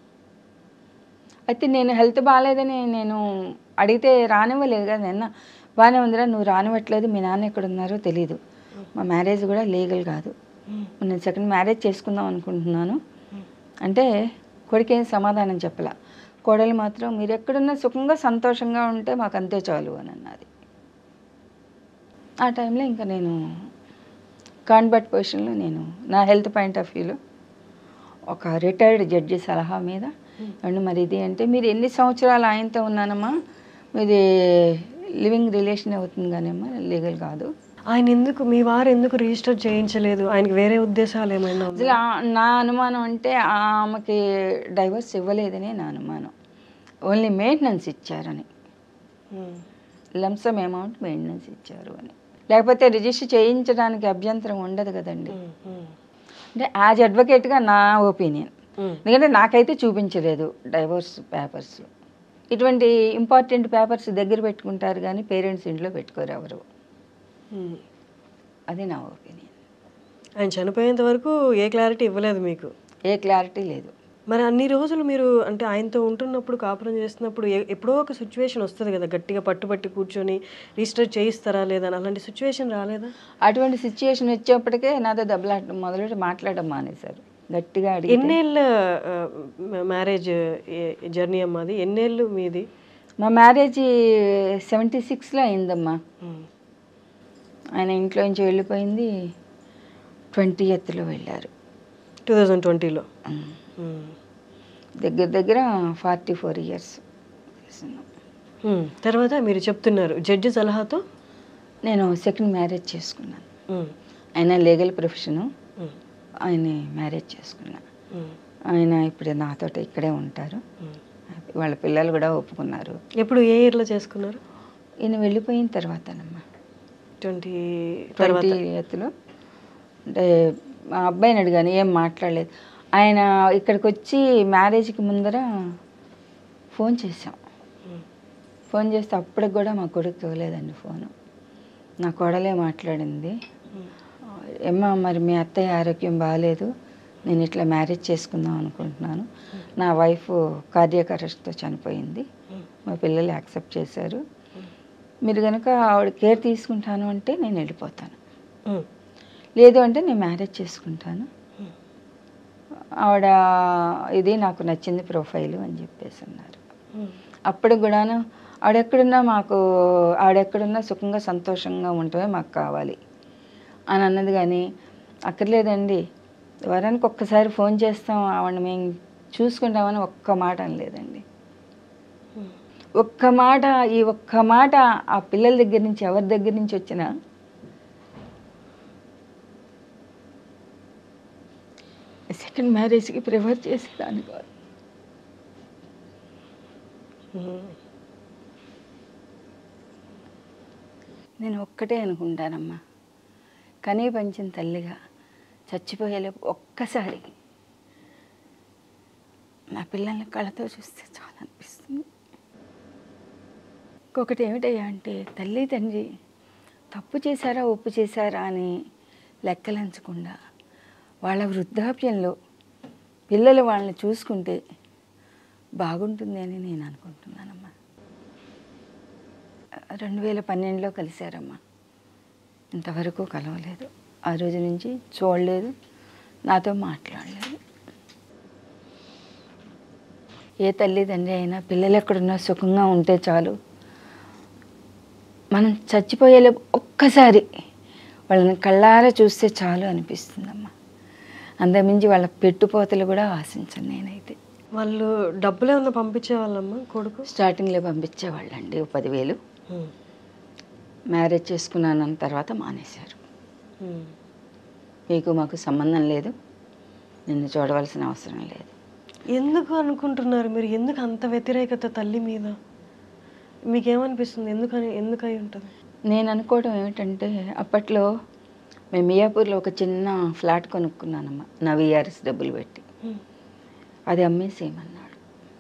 అయితే నేను హెల్త్ బాగాలేదని నేను అడిగితే రానివ్వలేదు కదా నిన్న బాగానే ఉందిరా నువ్వు రానివ్వట్లేదు మీ నాన్న ఎక్కడ ఉన్నారో తెలీదు మా మ్యారేజ్ కూడా లీగల్ కాదు నేను సెకండ్ మ్యారేజ్ చేసుకుందాం అనుకుంటున్నాను అంటే కొడుకేం సమాధానం చెప్పలా కోడలు మాత్రం మీరు ఎక్కడున్నా సుఖంగా సంతోషంగా ఉంటే మాకు అంతే చాలు అని అన్నది ఆ టైంలో ఇంకా నేను కాన్బర్ట్ పొజిషన్లో నేను నా హెల్త్ పాయింట్ ఆఫ్ వ్యూలో ఒక రిటైర్డ్ జడ్జి సలహా మీద అండ్ మరి ఇది అంటే మీరు ఎన్ని సంవత్సరాలు ఆయనతో ఉన్నానమ్మా ఇది లివింగ్ రిలేషన్ అవుతుంది కానమ్మా లీగల్ కాదు ఆయన ఎందుకు మీ వారు ఎందుకు రిజిస్టర్ చేయించలేదు ఆయనకి వేరే ఉద్దేశాలు ఏమైనా అసలు ఆ- నా అనుమానం అంటే ఆమెకి డైవర్స్ ఇవ్వలేదని నా అనుమానం ఓన్లీ మెయింటెనెన్స్ ఇచ్చారని లంసమ్ అమౌంట్ మెయింటెనెన్స్ ఇచ్చారు అని లేకపోతే రిజిస్టర్ చేయించడానికి అభ్యంతరం ఉండదు కదండి అంటే యాజ్ అడ్వకేట్గా నా ఒపీనియన్ ఎందుకంటే నాకైతే చూపించలేదు డైవోర్స్ పేపర్స్ ఇటువంటి ఇంపార్టెంట్ పేపర్స్ దగ్గర పెట్టుకుంటారు కానీ పేరెంట్స్ ఇంట్లో పెట్టుకోరు ఎవరు అది నా ఒపీనియన్ ఆయన చనిపోయేంత వరకు ఏ క్లారిటీ ఇవ్వలేదు మీకు ఏ క్లారిటీ లేదు మరి అన్ని రోజులు మీరు అంటే ఆయనతో ఉంటున్నప్పుడు కాపురం చేస్తున్నప్పుడు ఎ- ఎప్పుడో ఒక సిచ్యువేషన్ వస్తుంది కదా గట్టిగా పట్టుబట్టి కూర్చొని రిజిస్టర్ చేయిస్తారా లేదా అని అలాంటి సిచ్యువేషన్ రాలేదా అటువంటి సిచ్యుయేషన్ వచ్చేప్పటికే నాతో దెబ్బలాడటం మొదలెట్టి మాట్లాడడం మానేశారు గట్టిగా అడిగి ఎన్నేళ్ళ మ్యారేజ్ జర్నీ అమ్మా అది ఎన్నేళ్ళు మీది మా మ్యారేజ్ సెవెంటీ సిక్స్లో అయిందమ్మా ఆయన ఇంట్లో నుంచి వెళ్ళిపోయింది ట్వంటీ ఎత్లో వెళ్ళారు టూ థౌజండ్ ట్వంటీలో దగ్గర దగ్గర ఫార్టీ ఫోర్ ఇయర్స్ తర్వాత మీరు చెప్తున్నారు జడ్జి సలహాతో నేను సెకండ్ మ్యారేజ్ చేసుకున్నాను ఉమ్, ఆయన లీగల్ ప్రొఫెషను ఉమ్, ఆయన మ్యారేజ్ చేసుకున్నా ఉమ్, ఆయన ఇప్పుడు నాతో ఇక్కడే ఉంటారు ఉమ్. వాళ్ళ పిల్లలు కూడా ఒప్పుకున్నారు ఎప్పుడు ఏ ఇయర్లో చేసుకున్నారు ఈయన వెళ్ళిపోయిన తర్వాతనమ్మా ట్వంటీ ట్వంటీ ఎత్తులో అంటే మా అబ్బాయిని అడిగాను ఏం మాట్లాడలేదు ఆయన ఇక్కడికి వచ్చి మ్యారేజ్కి ముందర ఫోన్ చేసాం ఫోన్ చేస్తే అప్పటికి కూడా మా కొడుకు ఇవ్వలేదండి ఫోను నా కోడలే మాట్లాడింది ఏమ్మా మరి మీ అత్తయ్య ఆరోగ్యం బాగాలేదు నేను ఇట్లా మ్యారేజ్ చేసుకుందాం అనుకుంటున్నాను నా వైఫ్ కార్డియక్ అరెస్ట్తో చనిపోయింది మా పిల్లలు యాక్సెప్ట్ చేశారు మీరు కనుక ఆవిడ కేర్ తీసుకుంటాను అంటే నేను వెళ్ళిపోతాను లేదు అంటే నేను మ్యారేజ్ చేసుకుంటాను ఆవిడ ఇది నాకు నచ్చింది ప్రొఫైలు అని చెప్పేసి అన్నారు అప్పుడు కూడాను ఆవిడెక్కడున్నా మాకు ఆవిడెక్కడున్నా సుఖంగా సంతోషంగా ఉండటమే మాకు కావాలి అని అన్నది కానీ అక్కర్లేదండి వారానికి ఒక్కసారి ఫోన్ చేస్తాం ఆవిడ మేము చూసుకుంటామని ఒక్క మాట అనలేదండి ఒక్క మాట ఈ ఒక్క మాట ఆ పిల్లల దగ్గర నుంచి ఎవరి దగ్గర నుంచి వచ్చినా సెకండ్ మ్యారేజ్కి ప్రిఫర్ చేసేదాన్ని కాదు నేను ఒక్కటే అనుకుంటానమ్మా కనీ పంచిన తల్లిగా చచ్చిపోయేలోపు ఒక్కసారి నా పిల్లల్ని కళ్ళతో చూస్తే చాలా అనిపిస్తుంది ఇంకొకటి ఏమిటయ్యా అంటే తల్లి తండ్రి తప్పు చేశారా ఒప్పు చేశారా అని లెక్కలంచకుండా వాళ్ళ వృద్ధాప్యంలో పిల్లలు వాళ్ళని చూసుకుంటే బాగుంటుంది అని నేను అనుకుంటున్నానమ్మా రెండు వేల పన్నెండులో కలిశారమ్మా ఇంతవరకు కలవలేదు ఆ రోజు నుంచి చూడలేదు నాతో మాట్లాడలేదు ఏ తల్లిదండ్రి అయినా పిల్లలు ఎక్కడున్నా సుఖంగా ఉంటే చాలు మనం చచ్చిపోయేలే ఒక్కసారి వాళ్ళని కళ్ళారా చూస్తే చాలు అనిపిస్తుందమ్మా అంతకుమించి వాళ్ళ పెట్టుపోతలు కూడా ఆశించను నేనైతే వాళ్ళు డబ్బులు ఏమన్నా పంపించే వాళ్ళమ్మా కొడుకు స్టార్టింగ్లో పంపించేవాళ్ళండి ఓ పదివేలు మ్యారేజ్ చేసుకున్నాను తర్వాత మానేశారు మీకు మాకు సంబంధం లేదు నిన్ను చూడవలసిన అవసరం లేదు ఎందుకు అనుకుంటున్నారు మీరు ఎందుకు అంత వ్యతిరేకత తల్లి మీద మీకేమనిపిస్తుంది ఎందుకని ఎందుకు అయి ఉంటుంది నేను అనుకోవడం ఏమిటంటే అప్పట్లో మేము మియాపూర్లో ఒక చిన్న ఫ్లాట్ కొనుక్కున్నానమ్మా నా విఆర్ఎస్ డబ్బులు పెట్టి అది అమ్మేసేయమన్నాడు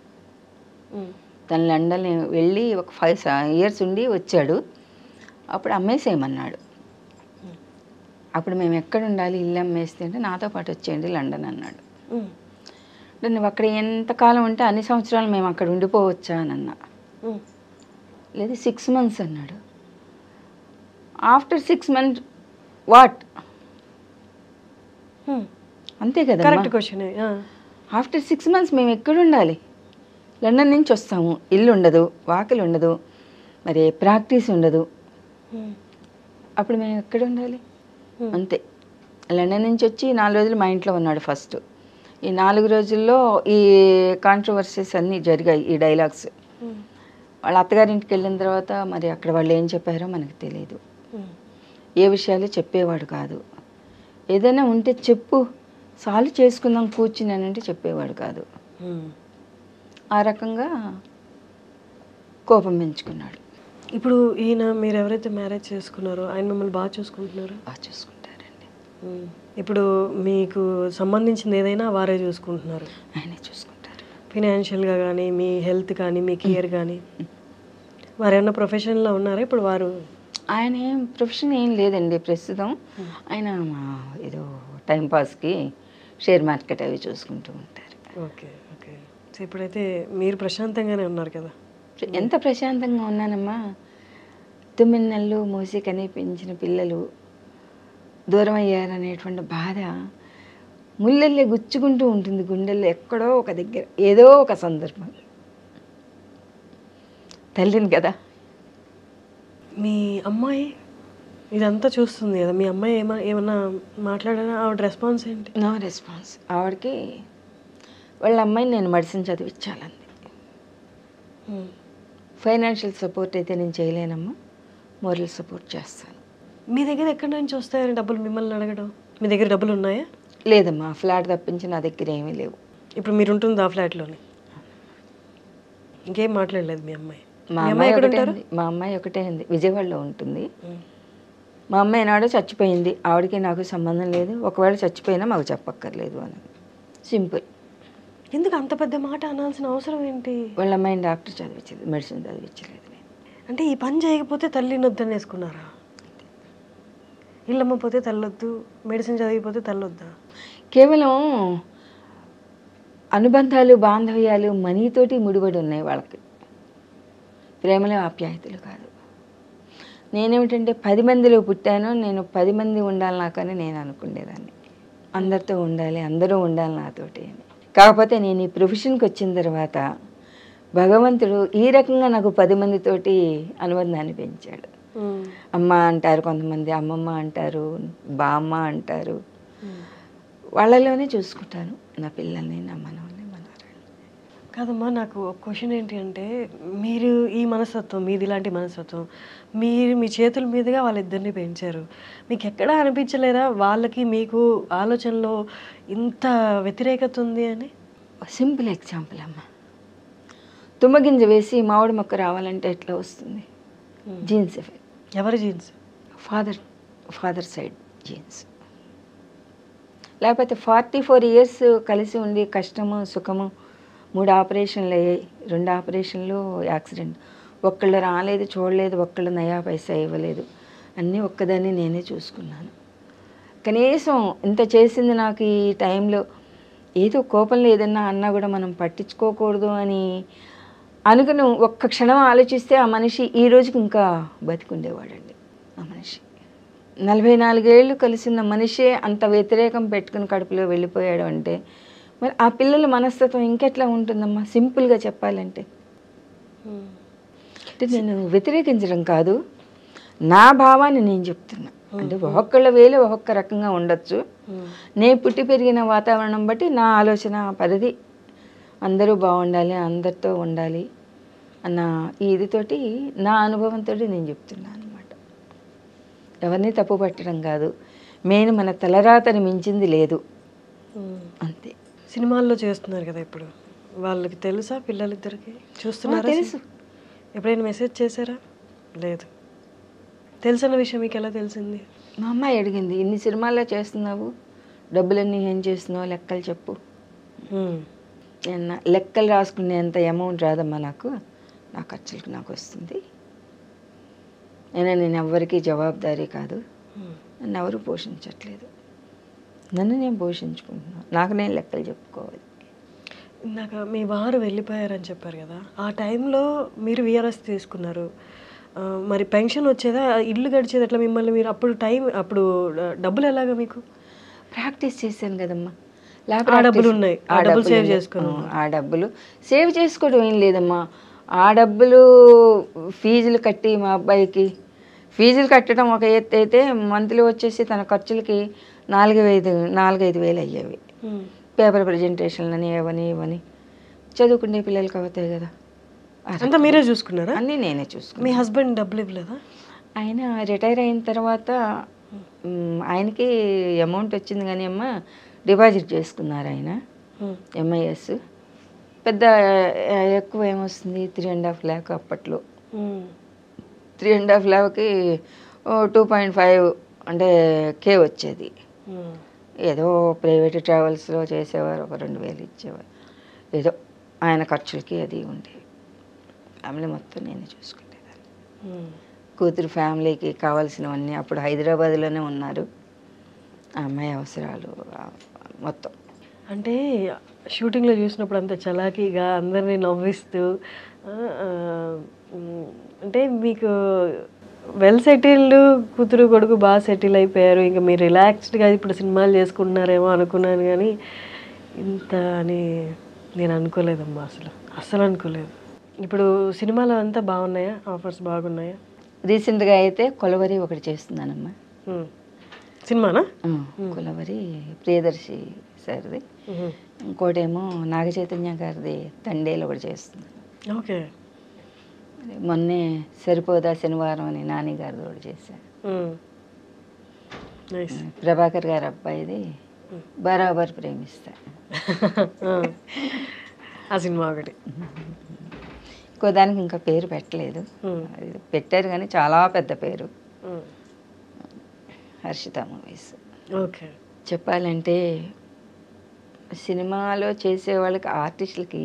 తను లండన్ వెళ్ళి ఒక ఫైవ్ ఇయర్స్ ఉండి వచ్చాడు అప్పుడు అమ్మేసేయమన్నాడు అప్పుడు మేము ఎక్కడ ఉండాలి ఇల్లు అమ్మేస్తే అంటే నాతో పాటు వచ్చేయండి లండన్ అన్నాడు అంటే నువ్వు అక్కడ ఎంతకాలం ఉంటే అన్ని సంవత్సరాలు మేము అక్కడ ఉండిపోవచ్చా అని అన్నా లేదు సిక్స్ మంత్స్ అన్నాడు ఆఫ్టర్ సిక్స్ మంత్స్ వాట్ అంతే కదా correct question after six months మేము ఎక్కడ ఉండాలి లండన్ నుంచి వస్తాము ఇల్లు ఉండదు వాకిలు ఉండదు మరి ప్రాక్టీస్ ఉండదు అప్పుడు మేము ఎక్కడ ఉండాలి అంతే లండన్ నుంచి వచ్చి నాలుగు రోజులు మా ఇంట్లో ఉన్నాడు ఫస్ట్ ఈ నాలుగు రోజుల్లో ఈ కాంట్రవర్సీస్ అన్నీ జరిగాయి ఈ డైలాగ్స్ వాళ్ళ అత్తగారింటికి వెళ్ళిన తర్వాత మరి అక్కడ వాళ్ళు ఏం చెప్పారో మనకు తెలియదు ఏ విషయాలు చెప్పేవాడు కాదు ఏదైనా ఉంటే చెప్పు సాల్వ్ చేసుకుందాం కూర్చున్నానంటే చెప్పేవాడు కాదు ఆ రకంగా కోపం పెంచుకున్నాడు ఇప్పుడు ఈయన మీరు ఎవరైతే మ్యారేజ్ చేసుకున్నారో ఆయన మిమ్మల్ని బాగా చూసుకుంటున్నారు బాగా చూసుకుంటారండి ఇప్పుడు మీకు సంబంధించింది ఏదైనా వారే చూసుకుంటున్నారు ఆయనే చూసుకుంటారు ఫినాన్షియల్గా కానీ మీ హెల్త్ కానీ మీ కేర్ కానీ వారు ఏమన్నా ప్రొఫెషన్లో ఉన్నారా ఇప్పుడు వారు ఆయన ఏం ప్రొఫెషన్ ఏం లేదండి ప్రస్తుతం ఆయన మా ఏదో టైంపాస్కి షేర్ మార్కెట్ అవి చూసుకుంటూ ఉంటారు ఓకే ఓకే సో ఇప్పుడైతే మీరు ప్రశాంతంగానే ఉన్నారు కదా ఎంత ప్రశాంతంగా ఉన్నానమ్మా తొమ్మిది నెలలు మోసి కనిపించిన పిల్లలు దూరం అయ్యారనేటువంటి బాధ ముళ్ళల్లే గుచ్చుకుంటూ ఉంటుంది గుండెల్లో ఎక్కడో ఒక దగ్గర ఏదో ఒక సందర్భం తల్లిని కదా మీ అమ్మాయి ఇదంతా చూస్తుంది కదా మీ అమ్మాయి ఏమన్నా ఏమన్నా మాట్లాడారా ఆవిడ రెస్పాన్స్ ఏంటి నో రెస్పాన్స్ ఆవిడకి వాళ్ళ అమ్మాయిని నేను మెడిసిన్ చదివించాలంది ఫైనాన్షియల్ సపోర్ట్ అయితే నేను చేయలేనమ్మా మోరల్ సపోర్ట్ చేస్తాను మీ దగ్గర ఎక్కడి నుంచి వస్తాయని డబ్బులు మిమ్మల్ని అడగడం మీ దగ్గర డబ్బులు ఉన్నాయా లేదమ్మా ఫ్లాట్ తప్పించి నా దగ్గర ఏమీ లేవు ఇప్పుడు మీరు ఉంటుంది ఆ ఫ్లాట్లోనే ఇంకేం మాట్లాడలేదు మీ అమ్మాయి మా మీ అమ్మాయి ఎక్కడ ఒకటే ఉంటారు ఉంది మా అమ్మాయి ఒకటే ఉంది విజయవాడలో ఉంటుంది మా అమ్మ ఏనాడో చచ్చిపోయింది ఆవిడకి నాకు సంబంధం లేదు ఒకవేళ చచ్చిపోయినా మాకు చెప్పక్కర్లేదు అని సింపుల్ ఎందుకు అంత పెద్ద మాట అనాల్సిన అవసరం ఏంటి వాళ్ళ అమ్మాయిని డాక్టర్ చదివించలేదు మెడిసిన్ చదివించలేదు నేను అంటే ఈ పని చేయకపోతే తల్లిని వద్దని వేసుకున్నారా ఇల్లమ్మ పోతే తల్లొద్దు మెడిసిన్ చదివిపోతే తల్లొద్దా కేవలం అనుబంధాలు బాంధవ్యాలు మనీతోటి ముడిపడి ఉన్నాయి వాళ్ళకి ప్రేమలో ఆప్యాయతలు కాదు నేనేమిటంటే పది మందిలో పుట్టాను నేను పది మంది ఉండాలి నాకని నేను అనుకునేదాన్ని అందరితో ఉండాలి అందరూ ఉండాలి నాతోటి అని కాకపోతే నేను ఈ ప్రొఫెషన్కి వచ్చిన తర్వాత భగవంతుడు ఈ రకంగా నాకు పది మందితోటి అనుబంధాన్ని పెంచాడు అమ్మ అంటారు కొంతమంది అమ్మమ్మ అంటారు బామ్మ అంటారు వాళ్ళలోనే చూసుకుంటాను నా పిల్లల్ని నా మనవల్ని మనవరాల్ని కాదమ్మా నాకు ఒక క్వశ్చన్ ఏంటి అంటే మీరు ఈ మనస్తత్వం మీది ఇలాంటి మనస్తత్వం మీరు మీ చేతుల మీదుగా వాళ్ళిద్దరిని పెంచారు మీకు ఎక్కడా అనిపించలేదా వాళ్ళకి మీకు ఆలోచనలో ఇంత వ్యతిరేకత ఉంది అని సింపుల్ ఎగ్జాంపుల్ అమ్మ తుమ్మగింజ వేసి మామిడి మొక్క రావాలంటే ఎట్లా వస్తుంది జీన్స్ ఎఫెక్ట్ ఎవరి genes father father side genes లేకపోతే ఫార్టీ ఫోర్ ఇయర్స్ కలిసి ఉండి కష్టము సుఖము మూడు ఆపరేషన్లు అయ్యాయి రెండు ఆపరేషన్లు యాక్సిడెంట్ ఒక్కళ్ళు రాలేదు చూడలేదు ఒక్కళ్ళు నయా పైసా ఇవ్వలేదు అన్నీ ఒక్కదాన్ని నేనే చూసుకున్నాను కనీసం ఇంత చేసింది నాకు ఈ టైంలో ఏదో కోపంలో ఏదన్నా అన్నా కూడా మనం పట్టించుకోకూడదు అని అనుకుని ఒక్క క్షణం ఆలోచిస్తే ఆ మనిషి ఈ రోజుకి ఇంకా బతికుండేవాడండి ఆ మనిషి నలభై నాలుగేళ్ళు కలిసిన మనిషే అంత వ్యతిరేకం పెట్టుకుని కడుపులో వెళ్ళిపోయాడు అంటే మరి ఆ పిల్లల మనస్తత్వం ఇంకెట్లా ఉంటుందమ్మా సింపుల్గా చెప్పాలంటే అంటే నేను వ్యతిరేకించడం కాదు నా భావాన్ని నేను చెప్తున్నా అంటే ఒక్కొక్కళ్ళ వేలు ఒక్కొక్క రకంగా ఉండొచ్చు నేను పుట్టి పెరిగిన వాతావరణం బట్టి నా ఆలోచన పరిధి అందరూ బాగుండాలి అందరితో ఉండాలి అన్న ఈ ఇదితోటి నా అనుభవంతో నేను చెప్తున్నాను అనమాట ఎవరిని తప్పు పట్టడం కాదు మెయిన్ మన తలరాతని మించింది లేదు అంతే సినిమాల్లో చేస్తున్నారు కదా ఇప్పుడు వాళ్ళకి తెలుసా పిల్లలిద్దరికి చూస్తున్నారా తెలుసు. ఎప్పుడైనా మెసేజ్ చేశారా లేదు తెలుసన్న విషయం మీకు ఎలా తెలిసింది మా అమ్మాయి అడిగింది ఇన్ని సినిమాల్లో చేస్తున్నావు డబ్బులన్నీ ఏం చేస్తున్నావు లెక్కలు చెప్పు ఉమ్. నేను లెక్కలు రాసుకునేంత అమౌంట్ రాదమ్మా నాకు నా ఖర్చులకు నాకు వస్తుంది అయినా నేను ఎవ్వరికీ జవాబుదారీ కాదు ఉమ్. నన్ను ఎవరు పోషించట్లేదు నన్ను నేను పోషించుకుంటున్నాను నాకు నేను లెక్కలు చెప్పుకోవాలి ఇందాక మీ వారు వెళ్ళిపోయారని చెప్పారు కదా ఆ టైంలో మీరు విఆర్ఎస్ తీసుకున్నారు ఆ, మరి పెన్షన్ వచ్చేదా ఇల్లు గడిచేది ఎట్లా మిమ్మల్ని మీరు అప్పుడు టైం అప్పుడు ఆ, డబ్బులు ఎలాగా మీకు ప్రాక్టీస్ చేశాను కదమ్మా ఆ practice- డబ్బులు ఉన్నాయి. ఆ డబ్బులు డబ్బులు save ఉన్నాయి. చేసుకున్నావు. ఆ డబ్బులు సేవ్ చేసుకోవడం ఏం లేదమ్మా ఆ డబ్బులు ఫీజులు కట్టి మా అబ్బాయికి ఫీజులు కట్టడం ఒక ఎత్తు అయితే మంత్లీ వచ్చేసి తన ఖర్చులకి నాలుగైదు నాలుగైదు వేలు అయ్యేవి ఉమ్. పేపర్ ప్రజెంటేషన్లని ఇవని ఇవని చదువుకునే పిల్లలకి అవుతాయి కదా అంతా మీరే చూసుకున్నారా అన్నీ నేనే చూసుకున్నాను మీ హస్బెండ్ డబ్బులు ఇవ్వలేదా ఆయన రిటైర్ అయిన తర్వాత మ్, ఆయనకి అమౌంట్ వచ్చింది కానీ అమ్మ డిపాజిట్ చేసుకున్నారు ఆయన ఉమ్. ఎంఐఎస్ పెద్ద ఆ, ఎక్కువ ఏమొస్తుంది త్రీ అండ్ హాఫ్ ల్యాక్ అప్పట్లో ఉమ్. త్రీ అండ్ హాఫ్ ల్యాక్కి టూ పాయింట్ ఫైవ్ అంటే కే వచ్చేది ఉమ్. ఏదో ప్రైవేట్ ట్రావెల్స్లో చేసేవారు ఒక రెండు వేలు ఇచ్చేవారు ఏదో ఆయన ఖర్చులకి అది ఉండేవి ఫ్యామిలీ మొత్తం నేనే చూసుకునేదాన్ని ఉమ్. కూతురు ఫ్యామిలీకి కావాల్సినవన్నీ అప్పుడు హైదరాబాద్లోనే ఉన్నారు ఆ అమ్మాయి అవసరాలు ఆ మొత్తం అంటే షూటింగ్లో చూసినప్పుడు అంత చలాకీగా అందరినీ నవ్విస్తూ ఆ, ఆ, ఉమ్, అంటే మీకు వెల్ సెటిల్డ్ కూతురు కొడుకు బాగా సెటిల్ అయిపోయారు ఇంకా మీరు రిలాక్స్డ్గా ఇప్పుడు సినిమాలు చేసుకుంటున్నారేమో అనుకున్నాను కానీ ఇంత అని నేను అనుకోలేదమ్మా అసలు అస్సలు అనుకోలేదు ఇప్పుడు సినిమాలు అంతా బాగున్నాయా ఆఫర్స్ బాగున్నాయా రీసెంట్గా అయితే కొలవరి ఒకటి చేస్తున్నానమ్మా ఉమ్. సినిమానా ఆ, కొలవరి ప్రియదర్శి సార్ది ఉహు. ఇంకోటేమో నాగ చైతన్య గారిది తండేలు ఒకటి చేస్తున్నాను ఓకే మొన్నే సరిపోదా శనివారం అని నాని గారిది ఒకటి చేశాను ఉమ్. నైస్ ప్రభాకర్ గారి అబ్బాయిది బరాబర్ ప్రేమిస్తా ఆ. ఆ సినిమా ఒకటి ఇంకో దానికి ఇంకా పేరు పెట్టలేదు ఉమ్. అది పెట్టారు కానీ చాలా పెద్ద పేరు ఉమ్. హర్షిత మూవీస్ ఓకే చెప్పాలంటే సినిమాలో చేసే వాళ్ళకి ఆర్టిస్టులకి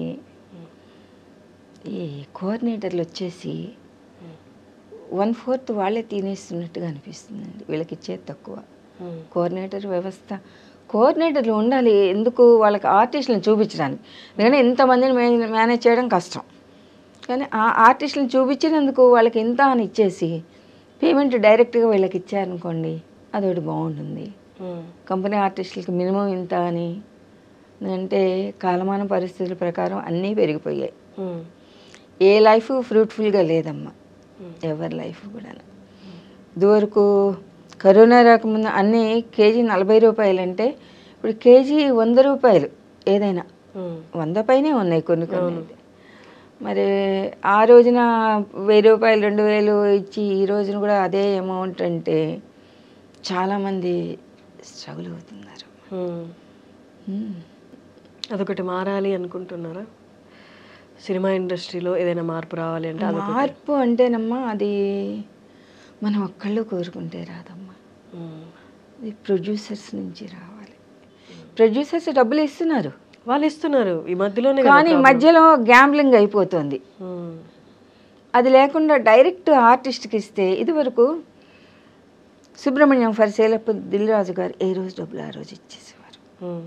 ఈ కోఆర్డినేటర్లు వచ్చేసి వన్ ఫోర్త్ వాళ్ళే తినేస్తున్నట్టుగా అనిపిస్తుందండి వీళ్ళకి ఇచ్చేది తక్కువ కోఆర్డినేటర్ వ్యవస్థ కోఆర్డినేటర్లు ఉండాలి ఎందుకు వాళ్ళకి ఆర్టిస్టులను చూపించడానికి ఎందుకంటే ఇంతమందిని మే- మేనేజ్ చేయడం కష్టం కానీ ఆ ఆర్టిస్టులను చూపించినందుకు వాళ్ళకి ఇంత అని ఇచ్చేసి పేమెంట్ డైరెక్ట్గా వీళ్ళకి ఇచ్చారనుకోండి అదొకటి బాగుంటుంది కంపెనీ ఆర్టిస్టులకి మినిమం ఇంత అని అంటే కాలమాన పరిస్థితుల ప్రకారం అన్నీ పెరిగిపోయాయి ఏ లైఫ్ ఫ్రూట్ఫుల్గా లేదమ్మా ఎవరి లైఫ్ కూడా ఇదివరకు కరోనా రాకముందు అన్నీ కేజీ నలభై రూపాయలు అంటే ఇప్పుడు కేజీ వంద రూపాయలు ఏదైనా వంద పైనే ఉన్నాయి కొన్ని కొన్ని మరి ఆ రోజున వెయ్యి రూపాయలు రెండు వేలు ఇచ్చి ఈ రోజున కూడా అదే అమౌంట్ అంటే చాలామంది స్ట్రగుల్ అవుతున్నారు మ్మ్. అదొకటి మారాలి అనుకుంటున్నారా సినిమా ఇండస్ట్రీలో ఏదైనా మార్పు రావాలి అంటే అదొకటి మార్పు అంటేనమ్మా అది మనం ఒక్కళ్ళు కోరుకుంటే రాదమ్మా ఉమ్. అది ప్రొడ్యూసర్స్ నుంచి రావాలి ప్రొడ్యూసర్స్ డబ్బులు ఇస్తున్నారు వాళ్ళు ఇస్తున్నారు ఈ మధ్యలోనే కదా కానీ మధ్యలో గ్యాంబ్లింగ్ అయిపోతుంది ఉమ్. అది లేకుండా డైరెక్ట్ ఆర్టిస్ట్కి ఇస్తే ఇదివరకు సుబ్రహ్మణ్యం ఫర్ సేలప్పు దిల్రాజు గారు ఏ రోజు డబ్బులు ఆ రోజు ఇచ్చేసేవారు ఉమ్.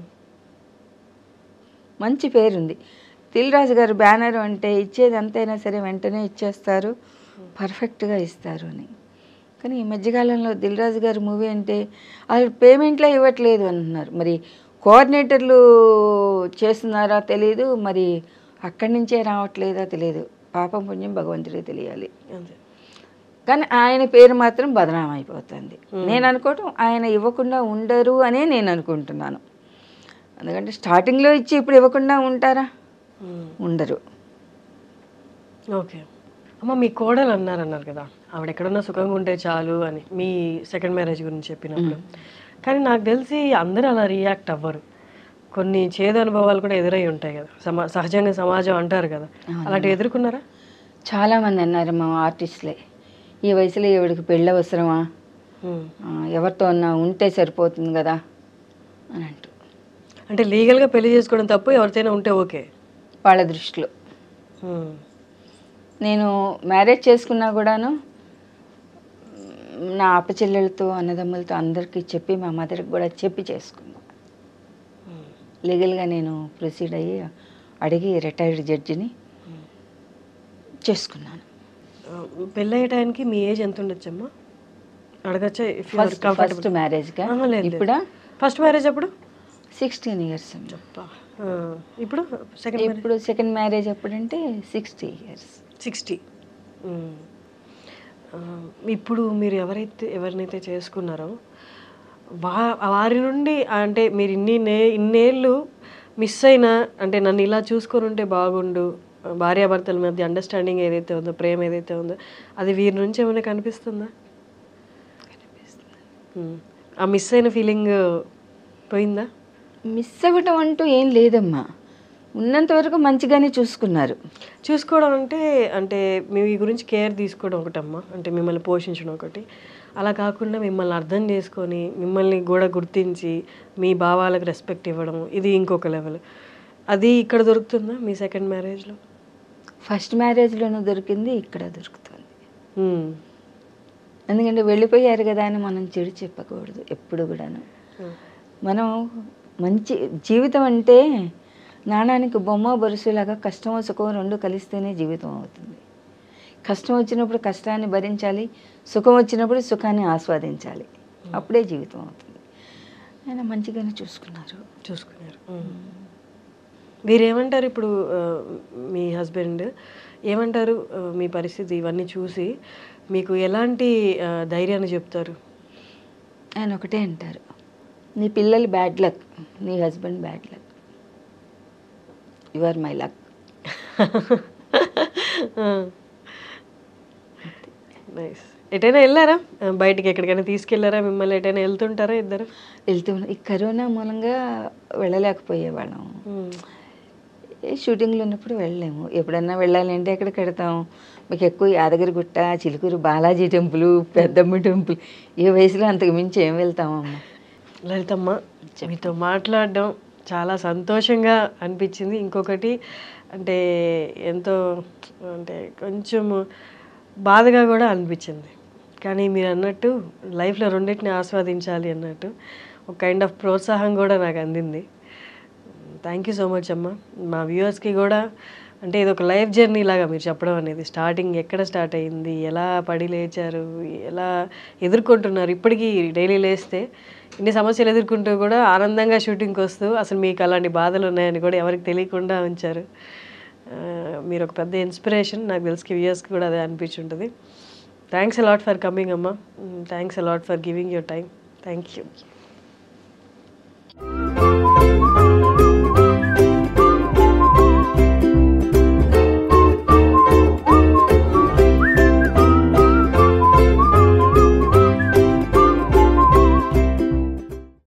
మంచి పేరుంది దిల్రాజు గారు బ్యానర్ అంటే ఇచ్చేది ఎంతైనా సరే వెంటనే ఇచ్చేస్తారు పర్ఫెక్ట్గా ఇస్తారు అని కానీ ఈ మధ్యకాలంలో దిల్రాజు గారి మూవీ అంటే వాళ్ళు పేమెంట్లే ఇవ్వట్లేదు అంటున్నారు మరి కోఆర్డినేటర్లు చేస్తున్నారా తెలియదు మరి అక్కడి నుంచే రావట్లేదా తెలియదు పాపం పుణ్యం భగవంతుడికి తెలియాలి అంతే కానీ ఆయన పేరు మాత్రం బదనాం అయిపోతుంది నేను అనుకోవటం ఆయన ఇవ్వకుండా ఉండరు అనే నేను అనుకుంటున్నాను ఎందుకంటే స్టార్టింగ్లో ఇచ్చి ఇప్పుడు ఇవ్వకుండా ఉంటారా ఉమ్. ఉండరు ఓకే అమ్మ మీ కోడలు అన్నారు అన్నారు కదా ఆవిడ ఎక్కడున్నా సుఖంగా ఉంటే చాలు అని మీ సెకండ్ మ్యారేజ్ గురించి చెప్పినప్పుడు కానీ నాకు తెలిసి అందరూ అలా రియాక్ట్ అవ్వరు కొన్ని చేదు అనుభవాలు కూడా ఎదురై ఉంటాయి కదా సమా సహజంగా సమాజం అంటారు కదా అలాంటివి ఎదుర్కొన్నారా చాలామంది అన్నారు మా ఆర్టిస్టులే ఈ వయసులో ఎవడికి పెళ్ళి అవసరమా ఉమ్. ఆ, ఎవరితో అన్నా ఉంటే సరిపోతుంది కదా అని అంటూ అంటే లీగల్గా పెళ్లి చేసుకోవడం తప్పు ఎవరితోనే ఉంటే ఓకే వాళ్ళ దృష్టిలో ఉమ్. నేను మ్యారేజ్ చేసుకున్నా కూడాను మ్, నా అప్పచెల్లెలతో అన్నదమ్ములతో అందరికీ చెప్పి మా మదర్కి కూడా చెప్పి చేసుకున్నా లీగల్గా నేను ప్రొసీడ్ అయ్యి అడిగి రిటైర్డ్ జడ్జిని చేసుకున్నాను ఆ, పెళ్ళయ్యే టైంకి మీ ఏజ్ ఎంత ఉండొచ్చమ్మా అడగచ్చా ఇఫ్ ఫస్ట్ ఫస్ట్ మ్యారేజ్గా ఇప్పుడా ఫస్ట్ మ్యారేజ్ అప్పుడు సిక్స్టీన్ ఇయర్స్ అబ్బా. ఆ, ఇప్పుడు సెకండ్ మ్యారేజ్ ఇప్పుడు సెకండ్ మ్యారేజ్ ఎప్పుడంటే సిక్స్టీ ఇయర్స్ సిక్స్టీ ఇప్పుడు మీరు ఎవరైతే ఎవరినైతే చేసుకున్నారో వా వారి నుండి అంటే మీరు ఇన్ని నే ఇన్నేళ్ళు మిస్ అయినా అంటే నన్ను ఇలా చూసుకొని ఉంటే బాగుండు భార్యాభర్తల మధ్య అండర్స్టాండింగ్ ఏదైతే ఉందో ప్రేమ ఏదైతే ఉందో అది వీరి నుంచి ఏమైనా కనిపిస్తుందా ఉమ్. ఆ మిస్ అయిన ఫీలింగ్ పోయిందా మిస్ అవ్వటం అంటూ ఏం లేదమ్మా ఉన్నంత వరకు మంచిగానే చూసుకున్నారు చూసుకోవడం అంటే అంటే మీ గురించి కేర్ తీసుకోవడం ఒకటమ్మా అంటే మిమ్మల్ని పోషించడం ఒకటి అలా కాకుండా మిమ్మల్ని అర్థం చేసుకొని మిమ్మల్ని కూడా గుర్తించి మీ భావాలకు రెస్పెక్ట్ ఇవ్వడం ఇది ఇంకొక లెవెల్ అది ఇక్కడ దొరుకుతుందా మీ సెకండ్ మ్యారేజ్లో ఫస్ట్ మ్యారేజ్లోనూ దొరికింది ఇక్కడ దొరుకుతుంది ఎందుకంటే వెళ్ళిపోయారు కదా అని మనం చెడు చెప్పకూడదు ఎప్పుడు కూడాను మనం మంచి జీవితం అంటే నాణానికి బొమ్మ బరుసులాగా కష్టం సుఖం రెండు కలిస్తేనే జీవితం అవుతుంది కష్టం వచ్చినప్పుడు కష్టాన్ని భరించాలి సుఖం వచ్చినప్పుడు సుఖాన్ని ఆస్వాదించాలి అప్పుడే జీవితం అవుతుంది ఆయన మంచిగానే చూసుకున్నారు చూసుకున్నారు వీరేమంటారు ఇప్పుడు ఆ, మీ హస్బెండ్ ఏమంటారు ఆ, మీ పరిస్థితి ఇవన్నీ చూసి మీకు ఎలాంటి ఆ, ధైర్యాన్ని చెప్తారు ఆయన ఒకటే అంటారు నీ పిల్లలు బ్యాడ్ లక్ నీ husband bad luck you are my luck nice ఎటైనా వెళ్ళారా ఆ, బయటికి ఎక్కడికైనా తీసుకెళ్లారా మిమ్మల్ని ఎటైనా వెళ్తుంటారా ఇద్దరు వెళ్తూ ఉన్న- ఈ కరోనా మూలంగా వెళ్ళలేకపోయేవాళ్ళం ఏ షూటింగ్లో ఉన్నప్పుడు వెళ్ళలేము ఎప్పుడన్నా వెళ్ళాలంటే ఎక్కడికి వెడతాం మీకు ఎక్కువ యాదగిరిగుట్ట చిలుకూరు బాలాజీ టెంపుల్ పెద్దమ్మ టెంపుల్ ఏ వయసులో అంతకు మించి ఏం వెళ్తామమ్మా లలితమ్మ మీతో మాట్లాడడం చాలా సంతోషంగా అనిపించింది ఇంకొకటి అంటే ఎంతో అంటే కొంచెం బాధగా కూడా అనిపించింది కానీ మీరు అన్నట్టు లైఫ్లో రెండింటిని ఆస్వాదించాలి అన్నట్టు ఒక కైండ్ ఆఫ్ ప్రోత్సాహం కూడా నాకు అందింది థ్యాంక్ యూ సో మచ్ అమ్మ మా వ్యూవర్స్కి కూడా అంటే ఇది ఒక లైఫ్ జర్నీ లాగా మీరు చెప్పడం అనేది స్టార్టింగ్ ఎక్కడ స్టార్ట్ అయింది ఎలా పడి లేచారు ఎలా ఎదుర్కొంటున్నారు ఇప్పటికీ డైలీ లేస్తే ఇన్ని సమస్యలు ఎదుర్కొంటూ కూడా ఆనందంగా షూటింగ్కి వస్తూ అసలు మీకు అలాంటి బాధలు ఉన్నాయని కూడా ఎవరికి తెలియకుండా ఉంచారు ఆ, మీరు ఒక పెద్ద ఇన్స్పిరేషన్ నాకు తెలిసి వ్యూయర్స్కి కూడా అదే అనిపించుంటుంది థ్యాంక్స్ అలాట్ ఫర్ కమింగ్ అమ్మ thanks a lot for giving your time thank you